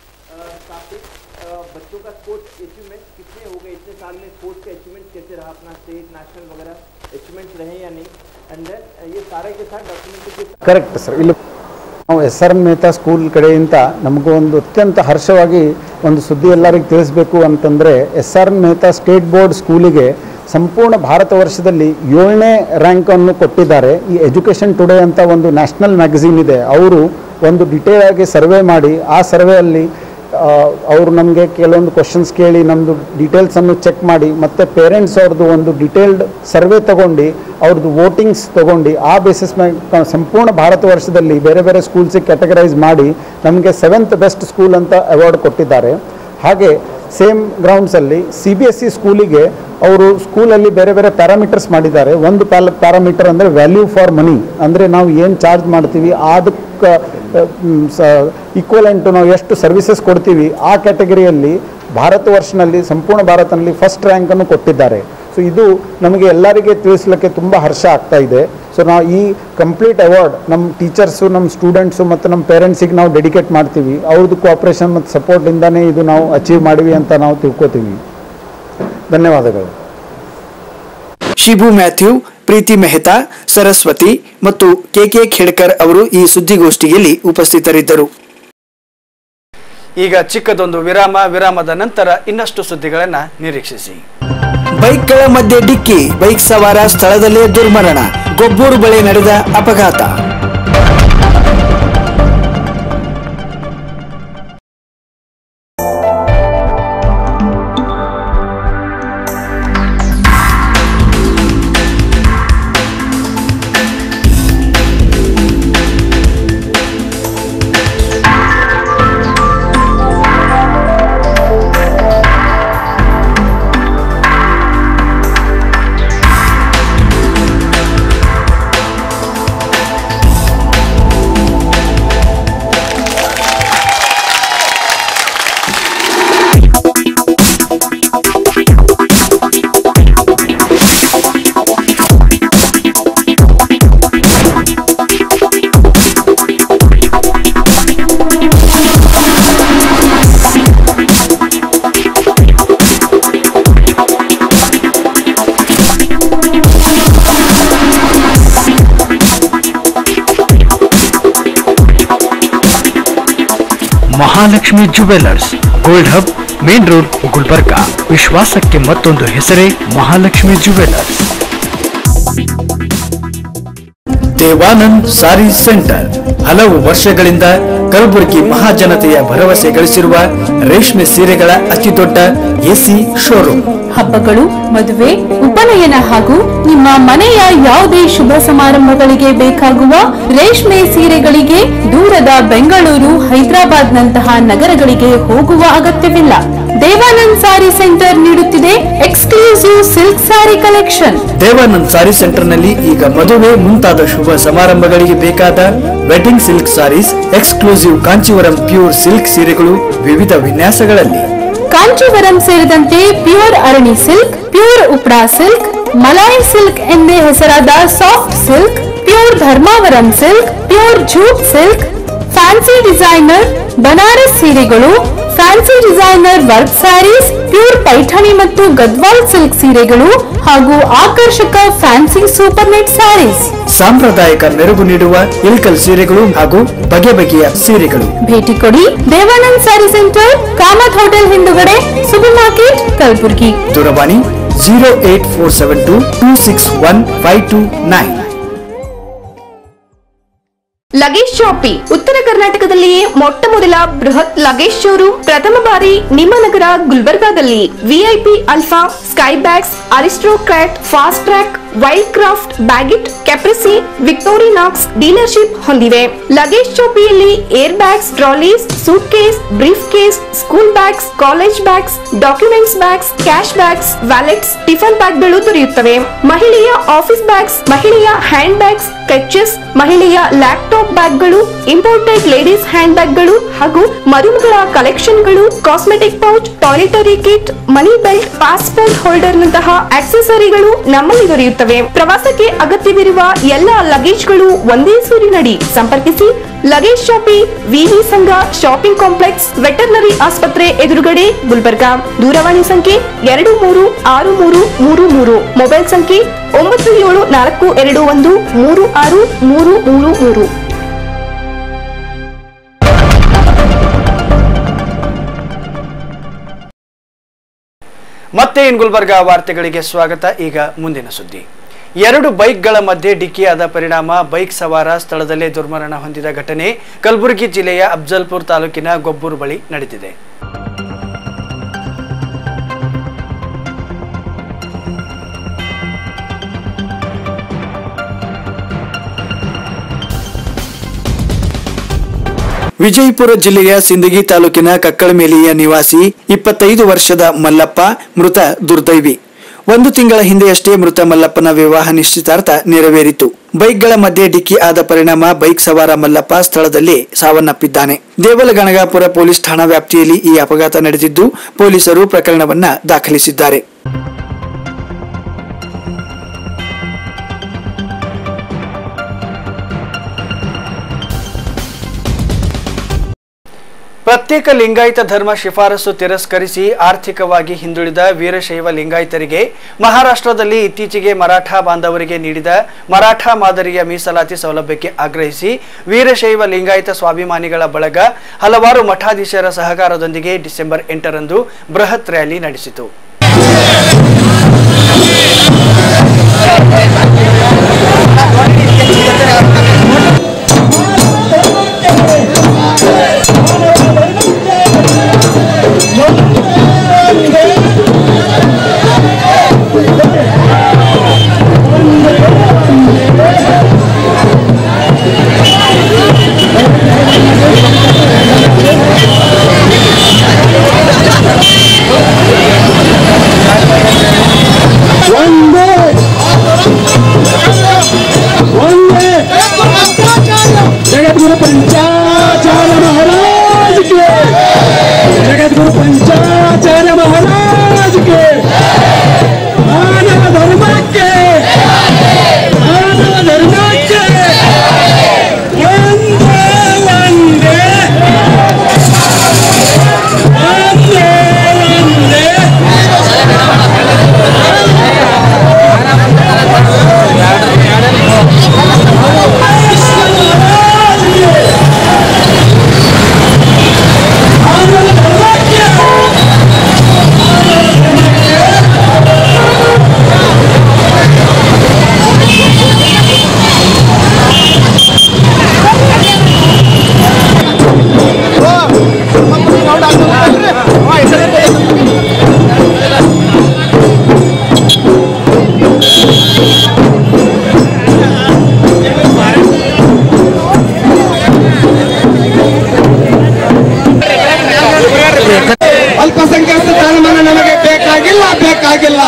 S12: बच्चों का sports achievement कितने हो गए इतने साल में स्पोर्ट्स के अचीवमेंट कैसे रहा अपना स्टेट नेशनल वगैरह अचीवमेंट्स रहे या नहीं एंड देन ये सारे के साथ डॉक्यूमेंट के
S11: ಕರೆಕ್ಟ್ ಸರ್ ಇಲ್ಲಿ ನಾವು ಎಸ್ ಆರ್ ಮೆಹ್ತಾ ಸ್ಕೂಲ್ ಕಡೆಯಿಂದ ನಮಗೂ ಒಂದು ಅತ್ಯಂತ ಹರ್ಷವಾಗಿ ಒಂದು ಸುದ್ದಿ ಎಲ್ಲರಿಗೆ ತಿಳಿಸ್ಬೇಕು ಅಂತಂದರೆ S R Mehta state board ಸ್ಕೂಲಿಗೆ ಸಂಪೂರ್ಣ ಭಾರತ ವರ್ಷದಲ್ಲಿ ಏಳನೇ ರ್ಯಾಂಕನ್ನು ಕೊಟ್ಟಿದ್ದಾರೆ ಈ ಎಜುಕೇಷನ್ ಟುಡೇ ಅಂತ ಒಂದು ನ್ಯಾಷನಲ್ ಮ್ಯಾಗಝೀನ್ ಇದೆ ಅವರು ಒಂದು ಡಿಟೇಲ್ ಆಗಿ ಸರ್ವೆ ಮಾಡಿ ಆ ಸರ್ವೆಯಲ್ಲಿ ಅವರು ನಮಗೆ ಕೆಲವೊಂದು ಕ್ವಶನ್ಸ್ ಕೇಳಿ ನಮ್ಮದು ಡೀಟೇಲ್ಸನ್ನು ಚೆಕ್ ಮಾಡಿ ಮತ್ತು ಪೇರೆಂಟ್ಸ್ ಅವ್ರದ್ದು ಒಂದು ಡಿಟೇಲ್ಡ್ ಸರ್ವೆ ತಗೊಂಡು ಅವ್ರದ್ದು ವೋಟಿಂಗ್ಸ್ ತಗೊಂಡು ಆ ಬೇಸಿಸ್ ಮೇಲೆ ಸಂಪೂರ್ಣ ಭಾರತ ವರ್ಷದಲ್ಲಿ ಬೇರೆ ಬೇರೆ ಸ್ಕೂಲ್ಸಿಗೆ ಕ್ಯಾಟಗರೈಸ್ ಮಾಡಿ ನಮಗೆ ಸೆವೆಂತ್ ಬೆಸ್ಟ್ ಸ್ಕೂಲ್ ಅಂತ ಅವಾರ್ಡ್ ಕೊಟ್ಟಿದ್ದಾರೆ ಹಾಗೆ ಸೇಮ್ ಗ್ರೌಂಡ್ಸಲ್ಲಿ ಸಿ ಬಿ ಎಸ್ ಸಿ ಸ್ಕೂಲಿಗೆ ಅವರು ಸ್ಕೂಲಲ್ಲಿ ಬೇರೆ ಬೇರೆ ಪ್ಯಾರಾಮೀಟರ್ಸ್ ಮಾಡಿದ್ದಾರೆ ಒಂದು ಪ್ಯಾಲ ಪ್ಯಾರಾಮೀಟರ್ ಅಂದರೆ ವ್ಯಾಲ್ಯೂ ಫಾರ್ ಮನಿ ಅಂದರೆ ನಾವು ಏನು ಚಾರ್ಜ್ ಮಾಡ್ತೀವಿ ಅದಕ್ಕೆ ಈಕ್ವಲೆಂಟು ನಾವು ಎಷ್ಟು ಸರ್ವಿಸಸ್ ಕೊಡ್ತೀವಿ ಆ ಕ್ಯಾಟಗರಿಯಲ್ಲಿ ಭಾರತ ವರ್ಷನಲ್ಲಿ ಸಂಪೂರ್ಣ ಭಾರತದಲ್ಲಿ ಫಸ್ಟ್ ರ್ಯಾಂಕನ್ನು ಕೊಟ್ಟಿದ್ದಾರೆ ಸೊ ಇದು ನಮಗೆ ಎಲ್ಲರಿಗೆ ತಿಳಿಸ್ಲಿಕ್ಕೆ ತುಂಬ ಹರ್ಷ ಆಗ್ತಾ ಇದೆ ಸೊ ನಾವು ಈ ಕಂಪ್ಲೀಟ್ ಅವಾರ್ಡ್ ನಮ್ಮ ಟೀಚರ್ಸು ನಮ್ಮ ಸ್ಟೂಡೆಂಟ್ಸು ಮತ್ತು ನಮ್ಮ ಪೇರೆಂಟ್ಸಿಗೆ ನಾವು ಡೆಡಿಕೇಟ್ ಮಾಡ್ತೀವಿ ಅವ್ರದ್ದು ಕೋಆಪ್ರೇಷನ್ ಮತ್ತು ಸಪೋರ್ಟಿಂದನೇ ಇದು ನಾವು ಅಚೀವ್ ಮಾಡಿವಿ ಅಂತ ನಾವು ತಿಳ್ಕೊತೀವಿ ಧನ್ಯವಾದಗಳು
S3: ಶಿಬು ಮ್ಯಾಥ್ಯೂ ಪ್ರೀತಿ ಮೆಹ್ತಾ ಸರಸ್ವತಿ ಮತ್ತು ಕೆ ಕೆ ಖೇಡ್ಕರ್ ಅವರು ಈ ಸುದ್ದಿಗೋಷ್ಠಿಯಲ್ಲಿ ಉಪಸ್ಥಿತರಿದ್ದರು
S1: ಈಗ ಚಿಕ್ಕದೊಂದು ವಿರಾಮ ವಿರಾಮದ ನಂತರ ಇನ್ನಷ್ಟು ಸುದ್ದಿಗಳನ್ನು ನಿರೀಕ್ಷಿಸಿ
S3: ಬೈಕ್ಗಳ ಮಧ್ಯೆ ಡಿಕ್ಕಿ ಬೈಕ್ ಸವಾರ ಸ್ಥಳದಲ್ಲೇ ದುರ್ಮರಣ ಗೊಬ್ಬೂರು ಬಳಿ ನಡೆದ ಅಪಘಾತ
S13: Mahalakshmi jewellers gold hub main road Gulbarga ವಿಶ್ವಾಸಕ್ಕೆ ಮತ್ತೊಂದು ಹೆಸರೇ ಮಹಾಲಕ್ಷ್ಮಿ ಜುವೆಲ್ಲರ್ಸ್
S3: ದೇವಾನಂದ್ ಸಾರಿ ಸೆಂಟರ್ ಹಲವು ವರ್ಷಗಳಿಂದ ಕಲಬುರಗಿ ಮಹಾಜನತೆಯ ಭರವಸೆ ಗಳಿಸಿರುವ ರೇಷ್ಮೆ ಸೀರೆಗಳ ಅತಿದೊಡ್ಡ ಎಸಿ ಶೋರೂಮ್
S2: ಹಬ್ಬಗಳು ಮದುವೆ ಉಪನಯನ ಹಾಗೂ ನಿಮ್ಮ ಮನೆಯ ಯಾವುದೇ ಶುಭ ಸಮಾರಂಭಗಳಿಗೆ ಬೇಕಾಗುವ ರೇಷ್ಮೆ ಸೀರೆಗಳಿಗೆ ದೂರದ ಬೆಂಗಳೂರು ಹೈದರಾಬಾದ್ನಂತಹ ನಗರಗಳಿಗೆ ಹೋಗುವ ಅಗತ್ಯವಿಲ್ಲ ದೇವಾನಂದ್ ಸಾರಿ ಸೆಂಟರ್ ನೀಡುತ್ತಿದೆ exclusive silk sari collection
S3: Devanand sari ಸೆಂಟರ್ನಲ್ಲಿ ಈಗ ಮದುವೆ ಮುಂತಾದ ಶುಭ ಸಮಾರಂಭಗಳಿಗೆ ಬೇಕಾದ wedding silk saris exclusive Kanjeevaram pure silk ಸೀರೆಗಳು ವಿವಿಧ ವಿನ್ಯಾಸಗಳಲ್ಲಿ
S2: ಕಾಂಚೀವರಂ ಸೇರಿದಂತೆ ಪ್ಯೂರ್ ಅರಣಿ ಸಿಲ್ಕ್ ಪ್ಯೂರ್ ಉಪ್ರಾ ಸಿಲ್ಕ್ ಮಲಾಯಿ ಸಿಲ್ಕ್ ಎಂದೇ ಹೆಸರಾದ soft silk pure Dharmavaram silk pure jute silk fancy designer Banaras ಸೀರೆಗಳು fancy designer work saris pure Paithani ಮತ್ತು ಗದ್ವಾಲ್ ಸಿಲ್ಕ್ ಸೀರೆಗಳು ಹಾಗೂ ಆಕರ್ಷಕ ಫ್ಯಾನ್ಸಿ ಸೂಪರ್ ನೆಟ್ ಸ್ಯಾರೀಸ್
S3: ಸಾಂಪ್ರದಾಯಿಕ ಮೆರುಗು ನೀಡುವ ಇಳ್ಕಲ್ ಸೀರೆಗಳು ಹಾಗೂ ಬಗೆ ಬಗೆಯ ಸೀರೆಗಳು
S2: ಭೇಟಿ ಕೊಡಿ ದೇವಾನಂದ್ ಸ್ಯಾರಿ ಸೆಂಟರ್ ಕಾಮತ್ ಹೋಟೆಲ್ ಹಿಂದುಗಡೆ ಸೂಪರ್ ಮಾರ್ಕೆಟ್ ಕಲಬುರಗಿ
S3: ದೂರವಾಣಿ zero eight four seven two two six one five two nine
S4: luggage shoppe ಉತ್ತರ ಕರ್ನಾಟಕದಲ್ಲಿಯೇ ಮೊಟ್ಟ ಮೊದಲ ಬೃಹತ್ ಲಗೇಜ್ ಶೋರೂಮ್ ಪ್ರಥಮ ಬಾರಿ ನಿಮ್ಮ ನಗರ ಗುಲ್ಬರ್ಗಾದಲ್ಲಿ VIP Alpha sky bags Aristocrat Fastrack Wildcraft Baggit Caprese Victorinox dealership ಹೊಂದಿವೆ ಲಗೇಜ್ ಶಾಪಿಯಲ್ಲಿ air bags trolleys suitcase briefcase school bags college bags documents bags cash bags wallets tiffin ಬ್ಯಾಗ್ಗಳು ದೊರೆಯುತ್ತವೆ ಮಹಿಳೆಯ office bags ಮಹಿಳೆಯ hand bags clutches ಮಹಿಳೆಯ laptop ಬ್ಯಾಗ್ಗಳು imported ladies hand ಬ್ಯಾಗ್ಗಳು ಹಾಗೂ ಮರುಮಗಳ ಕಲೆಕ್ಷನ್ಗಳು cosmetic pouch toiletry kit money belt passport holder ನಂತಹ ಆಕ್ಸೆಸರಿಗಳು ನಮ್ಮಲ್ಲಿ ದೊರೆಯುತ್ತವೆ ಪ್ರವಾಸಕ್ಕೆ ಅಗತ್ಯವಿರುವ ಎಲ್ಲ ಲಗೇಜ್ಗಳು ಒಂದೇ ಸೂರಿನಡಿ ಸಂಪರ್ಕಿಸಿ ಲಗೇಜ್ ಶಾಪಿ ವಿವಿ ಸಂಘ ಶಾಪಿಂಗ್ ಕಾಂಪ್ಲೆಕ್ಸ್ ವೆಟರ್ನರಿ ಆಸ್ಪತ್ರೆ ಎದುರುಗಡೆ ಗುಲ್ಬರ್ಗಾ ದೂರವಾಣಿ ಸಂಖ್ಯೆ ಎರಡು ಮೂರು ಆರು ಮೂರು ಮೂರು ಮೂರು ಮೊಬೈಲ್ ಸಂಖ್ಯೆ ಒಂಬತ್ತು ಏಳು ನಾಲ್ಕು ಎರಡು ಒಂದು ಮೂರು ಆರು ಮೂರು ಮೂರು ಮೂರು
S1: ಮತ್ತೆ ಇನ್ ಗುಲ್ಬರ್ಗಾ ವಾರ್ತೆಗಳಿಗೆ ಸ್ವಾಗತ ಈಗ ಮುಂದಿನ ಸುದ್ದಿ ಎರಡು ಬೈಕ್ಗಳ ಮಧ್ಯೆ ಡಿಕ್ಕಿಯಾದ ಪರಿಣಾಮ ಬೈಕ್ ಸವಾರ ಸ್ಥಳದಲ್ಲೇ ದುರ್ಮರಣ ಹೊಂದಿದ ಘಟನೆ ಕಲಬುರಗಿ ಜಿಲ್ಲೆಯ ಅಫ್ಜಲ್ಪುರ್ ತಾಲೂಕಿನ ಗೊಬ್ಬೂರು ಬಳಿ ನಡೆದಿದೆ
S3: ವಿಜಯಪುರ ಜಿಲ್ಲೆಯ ಸಿಂದಗಿ ತಾಲೂಕಿನ ಕಕ್ಕಳಮೇಲಿಯ ನಿವಾಸಿ ಇಪ್ಪತ್ತೈದು ವರ್ಷದ ಮಲ್ಲಪ್ಪ ಮೃತ ದುರ್ದೈವಿ ಒಂದು ತಿಂಗಳ ಹಿಂದೆಯಷ್ಟೇ ಮೃತ ಮಲ್ಲಪ್ಪನ ವಿವಾಹ ನಿಶ್ಚಿತಾರ್ಥ ನೆರವೇರಿತು ಬೈಕ್ಗಳ ಮಧ್ಯೆ ಡಿಕ್ಕಿ ಆದ ಪರಿಣಾಮ ಬೈಕ್ ಸವಾರ ಮಲ್ಲಪ್ಪ ಸ್ಥಳದಲ್ಲಿ ಸಾವನ್ನಪ್ಪಿದ್ದಾನೆ ದೇವಲಗಣಗಾಪುರ ಪೊಲೀಸ್ ಠಾಣಾ ವ್ಯಾಪ್ತಿಯಲ್ಲಿ ಈ ಅಪಘಾತ ನಡೆದಿದ್ದು ಪೊಲೀಸರು ಪ್ರಕರಣವನ್ನ ದಾಖಲಿಸಿದ್ದಾರೆ
S1: ಪ್ರತ್ಯೇಕ ಲಿಂಗಾಯತ ಧರ್ಮ ಶಿಫಾರಸು ತಿರಸ್ಕರಿಸಿ ಆರ್ಥಿಕವಾಗಿ ಹಿಂದುಳಿದ ವೀರಶೈವ ಲಿಂಗಾಯತರಿಗೆ ಮಹಾರಾಷ್ಟ್ರದಲ್ಲಿ ಇತ್ತೀಚೆಗೆ ಮರಾಠ ಬಾಂಧವರಿಗೆ ನೀಡಿದ ಮರಾಠ ಮಾದರಿಯ ಮೀಸಲಾತಿ ಸೌಲಭ್ಯಕ್ಕೆ ಆಗ್ರಹಿಸಿ ವೀರಶೈವ ಲಿಂಗಾಯತ ಸ್ವಾಭಿಮಾನಿಗಳ ಬಳಗ ಹಲವಾರು ಮಠಾಧೀಶರ ಸಹಕಾರದೊಂದಿಗೆ ಡಿಸೆಂಬರ್ ಎಂಟರಂದು ಬೃಹತ್ ರ್ಯಾಲಿ ನಡೆಸಿತು
S14: ಒಂದೇ ಒಂದೇ ಜಗದ್ಗುರು ಪಂಚಾಚಾರ್ಯ ಮಹಾರಾಜ್ಗೆ ಜಗದ್ಗುರು ಪಂಚಾಚಾರ್ಯ ಮಹಾರಾಜ್ಗೆ ಮಾನವ ಧರ್ಮಕ್ಕೆ ಮಾನವ ಧರ್ಮಕ್ಕೆ ಒಂದೇ ಒಂದೇ ಒಂದೇ ಒಂದೇ ಅಲ್ಪಸಂಖ್ಯಾತ ಸ್ಥಾನಮಾನ ನಮಗೆ ಬೇಕಾಗಿಲ್ಲ ಬೇಕಾಗಿಲ್ಲ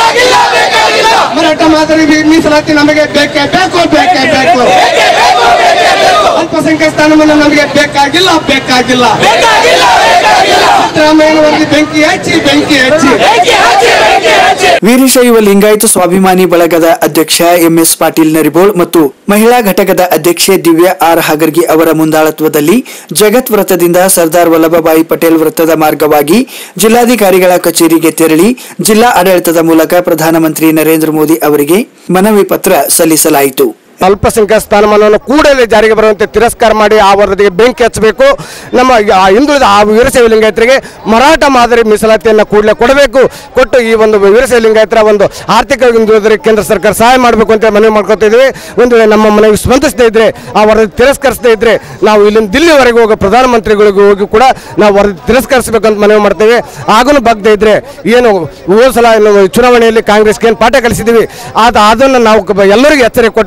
S14: ಮರಾಠ ಮಾದರಿ ಮೀ- ಮೀಸಲಾತಿ ನಮಗೆ ಬೇಕೇ ಬೇಕು ಬೇಕೇ ಬೇಕು ಅಲ್ಪಸಂಖ್ಯಾತ ಸ್ಥಾನಮಾನ ನಮಗೆ ಬೇಕಾಗಿಲ್ಲ ಬೇಕಾಗಿಲ್ಲ ಸಿದ್ದರಾಮಯ್ಯ ಒಂದು ಬೆಂಕಿ ಹಚ್ಚಿ ಬೆಂಕಿ ಹಚ್ಚಿ
S3: ವೀರಶೈವ ಲಿಂಗಾಯತ ಸ್ವಾಭಿಮಾನಿ ಬಳಗದ ಅಧ್ಯಕ್ಷ ಎಂಎಸ್ ಪಾಟೀಲ್ ನರಿಬೋಳ್ ಮತ್ತು ಮಹಿಳಾ ಘಟಕದ ಅಧ್ಯಕ್ಷೆ ದಿವ್ಯಾ ಆರ್ ಹಾಗರ್ಗಿ ಅವರ ಮುಂದಾಳತ್ವದಲ್ಲಿ ಜಗತ್ ವೃತ್ತದಿಂದ ಸರ್ದಾರ್ ವಲ್ಲಭಭಾಯಿ ಪಟೇಲ್ ವೃತ್ತದ ಮಾರ್ಗವಾಗಿ ಜಿಲ್ಲಾಧಿಕಾರಿಗಳ ಕಚೇರಿಗೆ ತೆರಳಿ ಜಿಲ್ಲಾ ಆಡಳಿತದ ಮೂಲಕ ಪ್ರಧಾನಮಂತ್ರಿ ನರೇಂದ್ರ ಮೋದಿ ಅವರಿಗೆ ಮನವಿ ಪತ್ರ ಸಲ್ಲಿಸಲಾಯಿತು
S15: ಅಲ್ಪಸಂಖ್ಯಾತ ಸ್ಥಾನಮಾನವನ್ನು ಕೂಡಲೇ ಜಾರಿಗೆ ಬರುವಂತೆ ತಿರಸ್ಕಾರ ಮಾಡಿ ಆ ವರದಿಗೆ ಬೆಂಕಿ ಹಚ್ಚಬೇಕು ನಮ್ಮ ಆ ಹಿಂದುಳಿದ ಆ ವೀರಶೈವ ಲಿಂಗಾಯತರಿಗೆ ಮರಾಠ ಮಾದರಿ ಮೀಸಲಾತಿಯನ್ನು ಕೂಡಲೇ ಕೊಡಬೇಕು ಕೊಟ್ಟು ಈ ಒಂದು ವೀರಶೈವ ಲಿಂಗಾಯತರ ಒಂದು ಆರ್ಥಿಕ ಹಿಂದುಳಿದರಿಗೆ ಕೇಂದ್ರ ಸರ್ಕಾರ ಸಹಾಯ ಮಾಡಬೇಕು ಅಂತ ಮನವಿ ಮಾಡ್ಕೊತಾ ಇದ್ದೀವಿ ಒಂದು ವೇಳೆ ನಮ್ಮ ಮನವಿ ಸ್ಪಂದಿಸದೇ ಇದ್ರೆ ಆ ವರದಿ ತಿರಸ್ಕರಿಸದೇ ಇದ್ರೆ ನಾವು ಇಲ್ಲಿಂದ ದಿಲ್ಲಿವರೆಗೆ ಹೋಗೋ ಪ್ರಧಾನಮಂತ್ರಿಗಳಿಗೂ ಹೋಗಿ ಕೂಡ ನಾವು ವರದಿ ತಿರಸ್ಕರಿಸಬೇಕಂತ ಮನವಿ ಮಾಡ್ತೇವೆ ಆಗಲೂ ಬಗ್ದೇ ಇದ್ರೆ ಏನು ಹೋದ ಸಲ ಏನು ಚುನಾವಣೆಯಲ್ಲಿ ಕಾಂಗ್ರೆಸ್ಗೆ ಏನು ಪಾಠ ಕಲಿಸಿದ್ದೀವಿ ಆದ ಅದನ್ನು ನಾವು ಕ- ಎಲ್ಲರಿಗೂ ಎಚ್ಚರಿಕೆ ಕೊಟ್ಟು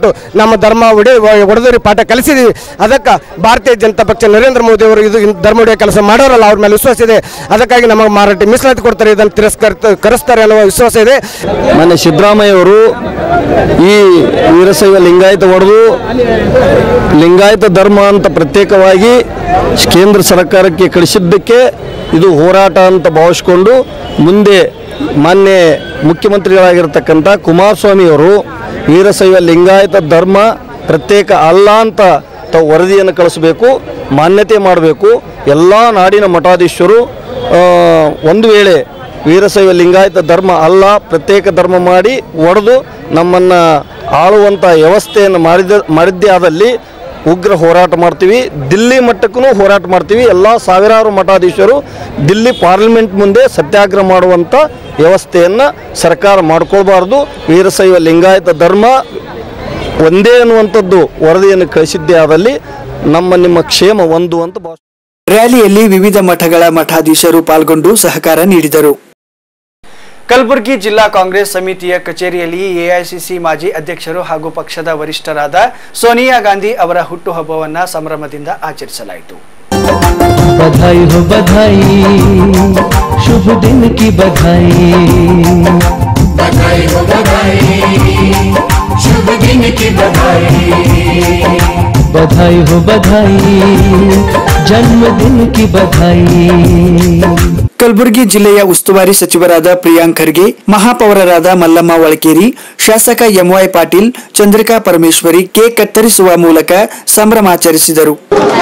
S15: ನಮ್ಮ ಧರ್ಮ ಒಡೆ ಒಡೆದವರಿ ಪಾಠ ಕಲಿಸಿದ್ದೀವಿ ಅದಕ್ಕೆ ಭಾರತೀಯ ಜನತಾ ಪಕ್ಷ ನರೇಂದ್ರ ಮೋದಿ ಅವರು ಇದು ಇನ್- ಧರ್ಮ ಒಡೆಯ ಕೆಲಸ ಮಾಡೋರಲ್ಲ ಅವ್ರ ಮೇಲೆ ವಿಶ್ವಾಸ ಇದೆ ಅದಕ್ಕಾಗಿ ನಮಗೆ ಮಾರಾಟ ಮೀಸಲಾತಿ ಕೊಡ್ತಾರೆ ಇದನ್ನು ತಿರಸ್ಕರ ಕರೆಸ್ತಾರೆ ಅನ್ನುವ ವಿಶ್ವಾಸ ಇದೆ
S16: ಮೊನ್ನೆ ಸಿದ್ದರಾಮಯ್ಯವರು ಈ ವೀರಶೈವ ಲಿಂಗಾಯತ ಒಡೆದು ಲಿಂಗಾಯತ ಧರ್ಮ ಅಂತ ಪ್ರತ್ಯೇಕವಾಗಿ ಕೇಂದ್ರ ಸರ್ಕಾರಕ್ಕೆ ಕಳಿಸಿದ್ದಕ್ಕೆ ಇದು ಹೋರಾಟ ಅಂತ ಭಾವಿಸ್ಕೊಂಡು ಮುಂದೆ ಮಾನ್ಯ ಮುಖ್ಯಮಂತ್ರಿಗಳಾಗಿರ್ತಕ್ಕಂಥ ಕುಮಾರಸ್ವಾಮಿಯವರು ವೀರಶೈವ ಲಿಂಗಾಯತ ಧರ್ಮ ಪ್ರತ್ಯೇಕ ಅಲ್ಲ ಅಂತ ತಾವು ವರದಿಯನ್ನು ಕಳಿಸಬೇಕು ಮಾನ್ಯತೆ ಮಾಡಬೇಕು ಎಲ್ಲ ನಾಡಿನ ಮಠಾಧೀಶರು ಆ, ಒಂದು ವೇಳೆ ವೀರಶೈವ ಲಿಂಗಾಯತ ಧರ್ಮ ಅಲ್ಲ ಪ್ರತ್ಯೇಕ ಧರ್ಮ ಮಾಡಿ ಒಡೆದು ನಮ್ಮನ್ನು ಆಳುವಂಥ ವ್ಯವಸ್ಥೆಯನ್ನು ಮಾಡಿದ ಮಾಡಿದ್ದೇ ಆದಲ್ಲಿ ಉಗ್ರ ಹೋರಾಟ ಮಾಡ್ತೀವಿ ದಿಲ್ಲಿ ಮಟ್ಟಕ್ಕೂ ಹೋರಾಟ ಮಾಡ್ತೀವಿ ಎಲ್ಲ ಸಾವಿರಾರು ಮಠಾಧೀಶರು ದಿಲ್ಲಿ ಪಾರ್ಲಿಮೆಂಟ್ ಮುಂದೆ ಸತ್ಯಾಗ್ರಹ ಮಾಡುವಂಥ ವ್ಯವಸ್ಥೆಯನ್ನು ಸರ್ಕಾರ ಮಾಡ್ಕೊಳ್ಬಾರ್ದು ವೀರಶೈವ ಲಿಂಗಾಯತ ಧರ್ಮ ಒಂದೇ ಅನ್ನುವಂಥದ್ದು ವರದಿಯನ್ನು ಕಳಿಸಿದ್ದೇ ಆದಲ್ಲಿ ನಮ್ಮ ನಿಮ್ಮ ಕ್ಷೇಮ ಒಂದು ಅಂತ ಭಾವಿಸ್ತೀನಿ.
S3: ರ್ಯಾಲಿಯಲ್ಲಿ ವಿವಿಧ ಮಠಗಳ ಮಠಾಧೀಶರು ಪಾಲ್ಗೊಂಡು ಸಹಕಾರ ನೀಡಿದರು
S1: ಕಲಬುರಗಿ ಜಿಲ್ಲಾ ಕಾಂಗ್ರೆಸ್ ಸಮಿತಿಯ ಕಚೇರಿಯಲ್ಲಿ ಎಐಸಿಸಿ ಮಾಜಿ ಅಧ್ಯಕ್ಷರು ಹಾಗೂ ಪಕ್ಷದ ವರಿಷ್ಠರಾದ ಸೋನಿಯಾ ಗಾಂಧಿ ಅವರ ಹುಟ್ಟುಹಬ್ಬವನ್ನು ಸಂಭ್ರಮದಿಂದ ಆಚರಿಸಲಾಯಿತು
S17: बधाई हो बधाई शुभ दिन की बधाई
S18: बधाई हो बधाई शुभ दिन की बधाई
S17: बधाई हो बधाई जन्मदिन की बधाई
S3: ಕಲಬುರಗಿ ಜಿಲ್ಲೆಯ ಉಸ್ತುವಾರಿ ಸಚಿವರಾದ ಪ್ರಿಯಾಂಕ್ ಖರ್ಗೆ ಮಹಾಪೌರರಾದ ಮಲ್ಲಮ್ಮ ಒಳಕೇರಿ ಶಾಸಕ ಎಂವೈ ಪಾಟೀಲ್ ಚಂದ್ರಿಕಾ ಪರಮೇಶ್ವರಿ ಕೇಕ್ ಕತ್ತರಿಸುವ ಮೂಲಕ ಸಂಭ್ರಮಾಚರಿಸಿದರು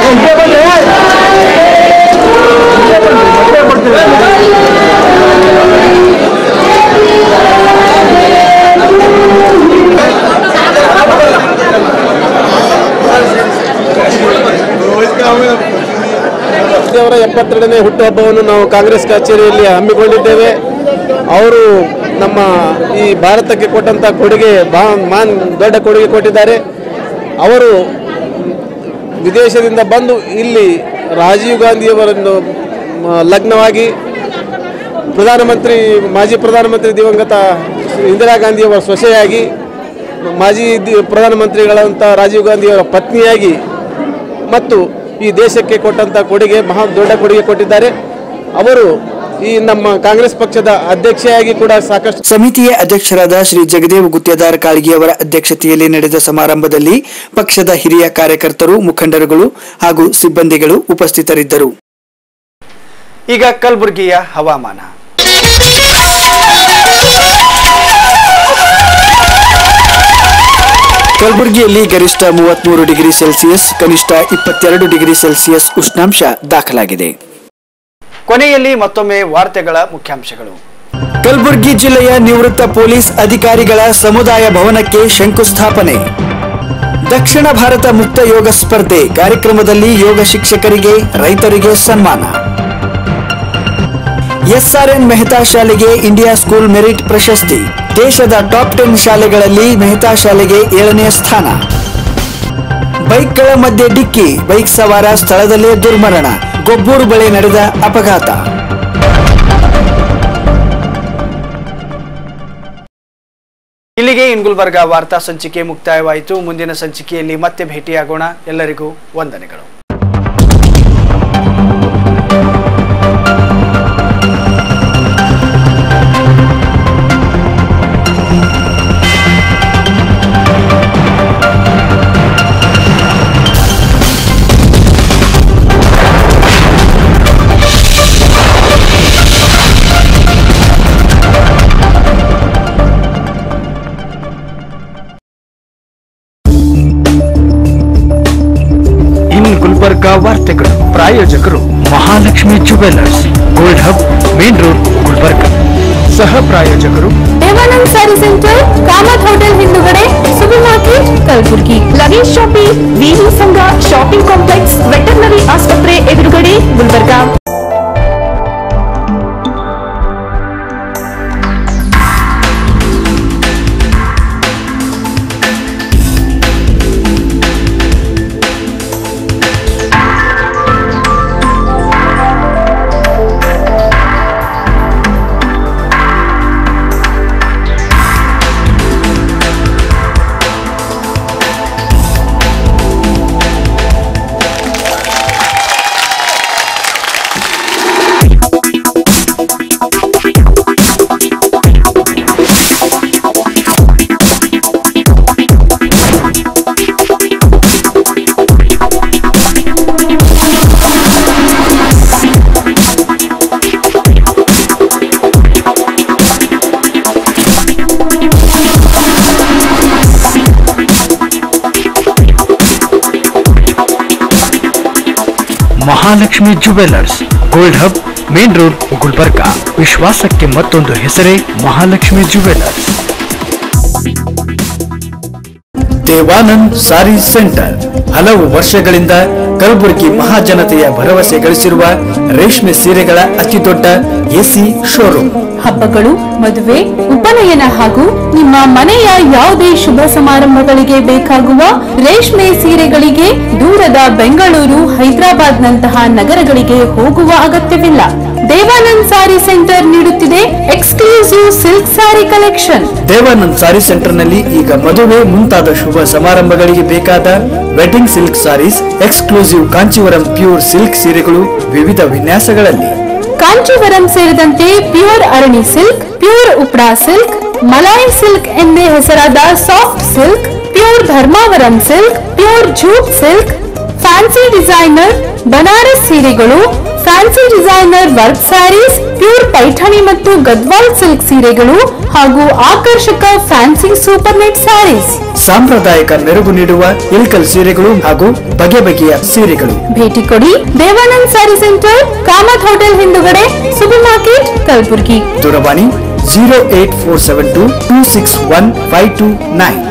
S19: ಅವರ ಎಪ್ಪತ್ತೆರಡನೇ ಹುಟ್ಟುಹಬ್ಬವನ್ನು ನಾವು ಕಾಂಗ್ರೆಸ್ ಕಚೇರಿಯಲ್ಲಿ ಹಮ್ಮಿಕೊಂಡಿದ್ದೇವೆ ಅವರು ನಮ್ಮ ಈ ಭಾರತಕ್ಕೆ ಕೊಟ್ಟಂಥ ಕೊಡುಗೆ ಬಾ ಮಾನ್ ದೊಡ್ಡ ಕೊಡುಗೆ ಕೊಟ್ಟಿದ್ದಾರೆ ಅವರು ವಿದೇಶದಿಂದ ಬಂದು ಇಲ್ಲಿ ರಾಜೀವ್ ಗಾಂಧಿಯವರನ್ನು ಮ, ಲಗ್ನವಾಗಿ ಪ್ರಧಾನಮಂತ್ರಿ ಮಾಜಿ ಪ್ರಧಾನಮಂತ್ರಿ ದಿವಂಗತ ಇಂದಿರಾ ಗಾಂಧಿಯವರ ಸೊಸೆಯಾಗಿ ಮಾಜಿ ದಿ- ಪ್ರಧಾನಮಂತ್ರಿಗಳಂಥ ರಾಜೀವ್ ಗಾಂಧಿಯವರ ಪತ್ನಿಯಾಗಿ ಮತ್ತು ಈ ದೇಶಕ್ಕೆ ಕೊಟ್ಟಂಥ ಕೊಡುಗೆ ಮಹಾ ದೊಡ್ಡ ಕೊಡುಗೆ ಕೊಟ್ಟಿದ್ದಾರೆ ಅವರು ಈ ನಮ್ಮ ಕಾಂಗ್ರೆಸ್ ಪಕ್ಷದ ಅಧ್ಯಕ್ಷೆಯಾಗಿ ಕೂಡ ಸಾಕಷ್ಟು
S3: ಸಮಿತಿಯ ಅಧ್ಯಕ್ಷರಾದ ಶ್ರೀ ಜಗದೇವ್ ಗುತ್ತೇದಾರ್ ಕಾಳ್ಗಿ ಅವರ ಅಧ್ಯಕ್ಷತೆಯಲ್ಲಿ ನಡೆದ ಸಮಾರಂಭದಲ್ಲಿ ಪಕ್ಷದ ಹಿರಿಯ ಕಾರ್ಯಕರ್ತರು ಮುಖಂಡರುಗಳು ಹಾಗೂ ಸಿಬ್ಬಂದಿಗಳು ಉಪಸ್ಥಿತರಿದ್ದರು
S1: ಈಗ ಕಲಬುರಗಿಯ ಹವಾಮಾನ
S3: ಕಲಬುರಗಿಯಲ್ಲಿ ಗರಿಷ್ಠ ಮೂವತ್ಮೂರು ಡಿಗ್ರಿ ಸೆಲ್ಸಿಯಸ್ ಕನಿಷ್ಠ ಇಪ್ಪತ್ತೆರಡು ಡಿಗ್ರಿ ಸೆಲ್ಸಿಯಸ್ ಉಷ್ಣಾಂಶ ದಾಖಲಾಗಿದೆ
S1: ಕೊನೆಯಲ್ಲಿ ಮತ್ತೊಮ್ಮೆ ವಾರ್ತೆಗಳ ಮುಖ್ಯಾಂಶಗಳು
S3: ಕಲಬುರಗಿ ಜಿಲ್ಲೆಯ ನಿವೃತ್ತ ಪೊಲೀಸ್ ಅಧಿಕಾರಿಗಳ ಸಮುದಾಯ ಭವನಕ್ಕೆ ಶಂಕುಸ್ಥಾಪನೆ ದಕ್ಷಿಣ ಭಾರತ ಮುಕ್ತ ಯೋಗ ಸ್ಪರ್ಧೆ ಕಾರ್ಯಕ್ರಮದಲ್ಲಿ ಯೋಗ ಶಿಕ್ಷಕರಿಗೆ ರೈತರಿಗೆ ಸನ್ಮಾನ ಎಸ್ಆರ್ಎನ್ ಮೆಹ್ತಾ ಶಾಲೆಗೆ ಇಂಡಿಯಾ ಸ್ಕೂಲ್ ಮೆರಿಟ್ ಪ್ರಶಸ್ತಿ ದೇಶದ ಟಾಪ್ ಟೆನ್ ಶಾಲೆಗಳಲ್ಲಿ ಮೆಹ್ತಾ ಶಾಲೆಗೆ ಏಳನೇ ಸ್ಥಾನ ಬೈಕ್ಗಳ ಮಧ್ಯೆ ಡಿಕ್ಕಿ ಬೈಕ್ ಸವಾರ ಸ್ಥಳದಲ್ಲೇ ದುರ್ಮರಣ ಗೊಬ್ಬೂರು ಬಳಿ ನಡೆದ ಅಪಘಾತ
S1: ಇಲ್ಲಿಗೆ ಇನ್ ಗುಲ್ಬರ್ಗ ವಾರ್ತಾ ಸಂಚಿಕೆ ಮುಕ್ತಾಯವಾಯಿತು ಮುಂದಿನ ಸಂಚಿಕೆಯಲ್ಲಿ ಮತ್ತೆ ಭೇಟಿಯಾಗೋಣ ಎಲ್ಲರಿಗೂ ವಂದನೆಗಳು
S13: ಇನ್ ಗುಲ್ಬರ್ಗ ವಾರ್ತೆಗಳು ಪ್ರಾಯೋಜಕರು Mahalakshmi jewellers gold hub main road Gulbarga ಸಹ ಪ್ರಾಯೋಜಕರು
S2: ದೇವಾನಂದ್ ಸ್ಯಾರಿ ಸೆಂಟರ್ ಕಾಮತ್ ಹೋಟೆಲ್ ಹಿಂದುಗಡೆ super market Kalaburgi
S4: luggage shopping ವಿವಿ ಸಂಘ ಶಾಪಿಂಗ್ ಕಾಂಪ್ಲೆಕ್ಸ್ ವೆಟರ್ನರಿ ಆಸ್ಪತ್ರೆ ಎದುರುಗಡೆ Gulbarga
S13: Mahalakshmi jewellers gold hub main road Gulbarga ವಿಶ್ವಾಸಕ್ಕೆ ಮತ್ತೊಂದು ಹೆಸರೇ ಮಹಾಲಕ್ಷ್ಮಿ ಜುವೆಲ್ಲರ್ಸ್
S3: ದೇವಾನಂದ್ ಸಾರಿ ಸೆಂಟರ್ ಹಲವು ವರ್ಷಗಳಿಂದ ಕಲಬುರಗಿ ಮಹಾಜನತೆಯ ಭರವಸೆ ಗಳಿಸಿರುವ ರೇಷ್ಮೆ ಸೀರೆಗಳ ಅತಿದೊಡ್ಡ ಎಸಿ ಶೋರೂಮ್
S2: ಹಬ್ಬಗಳು ಮದುವೆ ಉಪನಯನ ಹಾಗೂ ನಿಮ್ಮ ಮನೆಯ ಯಾವುದೇ ಶುಭ ಸಮಾರಂಭಗಳಿಗೆ ಬೇಕಾಗುವ ರೇಷ್ಮೆ ಸೀರೆಗಳಿಗೆ ದೂರದ ಬೆಂಗಳೂರು ಹೈದರಾಬಾದ್ ನಂತಹ ನಗರಗಳಿಗೆ ಹೋಗುವ ಅಗತ್ಯವಿಲ್ಲ ದೇವಾನಂದ್ ಸಾರಿ ಸೆಂಟರ್ ನೀಡುತ್ತಿದೆ exclusive silk sari collection
S3: Devanand sari ಸೆಂಟರ್ನಲ್ಲಿ ಈಗ ಮದುವೆ ಮುಂತಾದ ಶುಭ ಸಮಾರಂಭಗಳಿಗೆ ಬೇಕಾದ wedding silk saris exclusive Kanjeevaram pure silk ಸೀರೆಗಳು ವಿವಿಧ ವಿನ್ಯಾಸಗಳಲ್ಲಿ
S2: ಕಾಂಚೀವರಂ ಸೇರಿದಂತೆ ಪ್ಯೂರ್ ಅರಣಿ ಸಿಲ್ಕ್ ಪ್ಯೂರ್ ಉಪ್ರಾ ಸಿಲ್ಕ್ ಮಲಾಯಿ ಸಿಲ್ಕ್ ಎಂದೇ ಹೆಸರಾದ soft silk pure Dharmavaram silk pure jute silk fancy designer Banaras ಸೀರೆಗಳು fancy designer work saris pure Paithani ಮತ್ತು ಗದ್ವಾಲ್ ಸಿಲ್ಕ್ ಸೀರೆಗಳು ಹಾಗೂ ಆಕರ್ಷಕ ಫ್ಯಾನ್ಸಿ ಸೂಪರ್ ನೆಟ್ ಸ್ಯಾರೀಸ್
S3: ಸಾಂಪ್ರದಾಯಿಕ ಮೆರುಗು ನೀಡುವ ಇಲ್ಕಲ್ ಸೀರೆಗಳು ಹಾಗೂ ಬಗೆ ಬಗೆಯ ಸೀರೆಗಳು
S2: ಭೇಟಿ ಕೊಡಿ ದೇವಾನಂದ್ ಸ್ಯಾರಿ ಸೆಂಟರ್ ಕಾಮತ್ ಹೋಟೆಲ್ ಹಿಂದುಗಡೆ ಸೂಪರ್ ಮಾರ್ಕೆಟ್ ಕಲಬುರಗಿ
S3: ದೂರವಾಣಿ zero eight four seven two two six one five two nine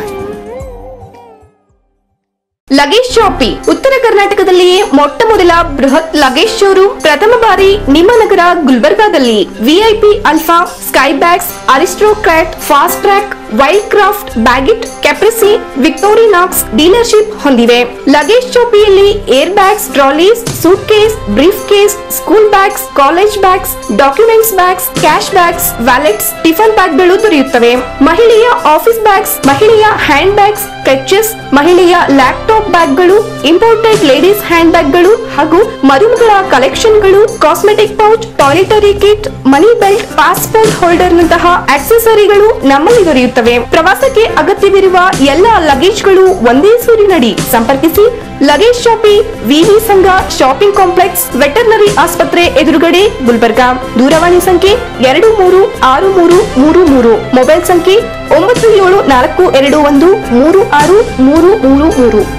S4: luggage shoppe ಉತ್ತರ ಕರ್ನಾಟಕದಲ್ಲಿಯೇ ಮೊಟ್ಟ ಮೊದಲ ಬೃಹತ್ ಲಗೇಜ್ ಶೋರೂಮ್ ಪ್ರಥಮ ಬಾರಿ ನಿಮ್ಮ ನಗರ ಗುಲ್ಬರ್ಗಾದಲ್ಲಿ VIP Alpha sky bags Aristocrat Fastrack Wildcraft Baggit Caprese Victorinox dealership ಹೊಂದಿವೆ ಲಗೇಜ್ ಶಾಪಿಯಲ್ಲಿ air bags trolleys suitcase briefcase school bags college bags documents bags cash bags wallets tiffin ಬ್ಯಾಗ್ಗಳು ದೊರೆಯುತ್ತವೆ ಮಹಿಳೆಯ office bags ಮಹಿಳೆಯ hand bags clutches ಮಹಿಳೆಯ laptop ಬ್ಯಾಗ್ಗಳು imported ladies hand ಬ್ಯಾಗ್ಗಳು ಹಾಗೂ ಮರುಮಗಳ ಕಲೆಕ್ಷನ್ಗಳು cosmetic pouch toiletry kit money belt passport holder ನಂತಹ ಆಕ್ಸೆಸರಿಗಳು ನಮ್ಮಲ್ಲಿ ದೊರೆಯುತ್ತವೆ ಪ್ರವಾಸಕ್ಕೆ ಅಗತ್ಯವಿರುವ ಎಲ್ಲ ಲಗೇಜ್ಗಳು ಒಂದೇ ಸೂರಿನಡಿ ಸಂಪರ್ಕಿಸಿ ಲಗೇಜ್ ಶಾಪಿ ವಿವಿ ಸಂಘ ಶಾಪಿಂಗ್ ಕಾಂಪ್ಲೆಕ್ಸ್ ವೆಟರ್ನರಿ ಆಸ್ಪತ್ರೆ ಎದುರುಗಡೆ ಗುಲ್ಬರ್ಗಾ ದೂರವಾಣಿ ಸಂಖ್ಯೆ ಎರಡು ಮೂರು ಆರು ಮೂರು ಮೂರು ಮೂರು ಮೊಬೈಲ್ ಸಂಖ್ಯೆ ಒಂಬತ್ತು ಏಳು ನಾಲ್ಕು ಎರಡು ಒಂದು ಮೂರು ಆರು ಮೂರು ಮೂರು ಮೂರು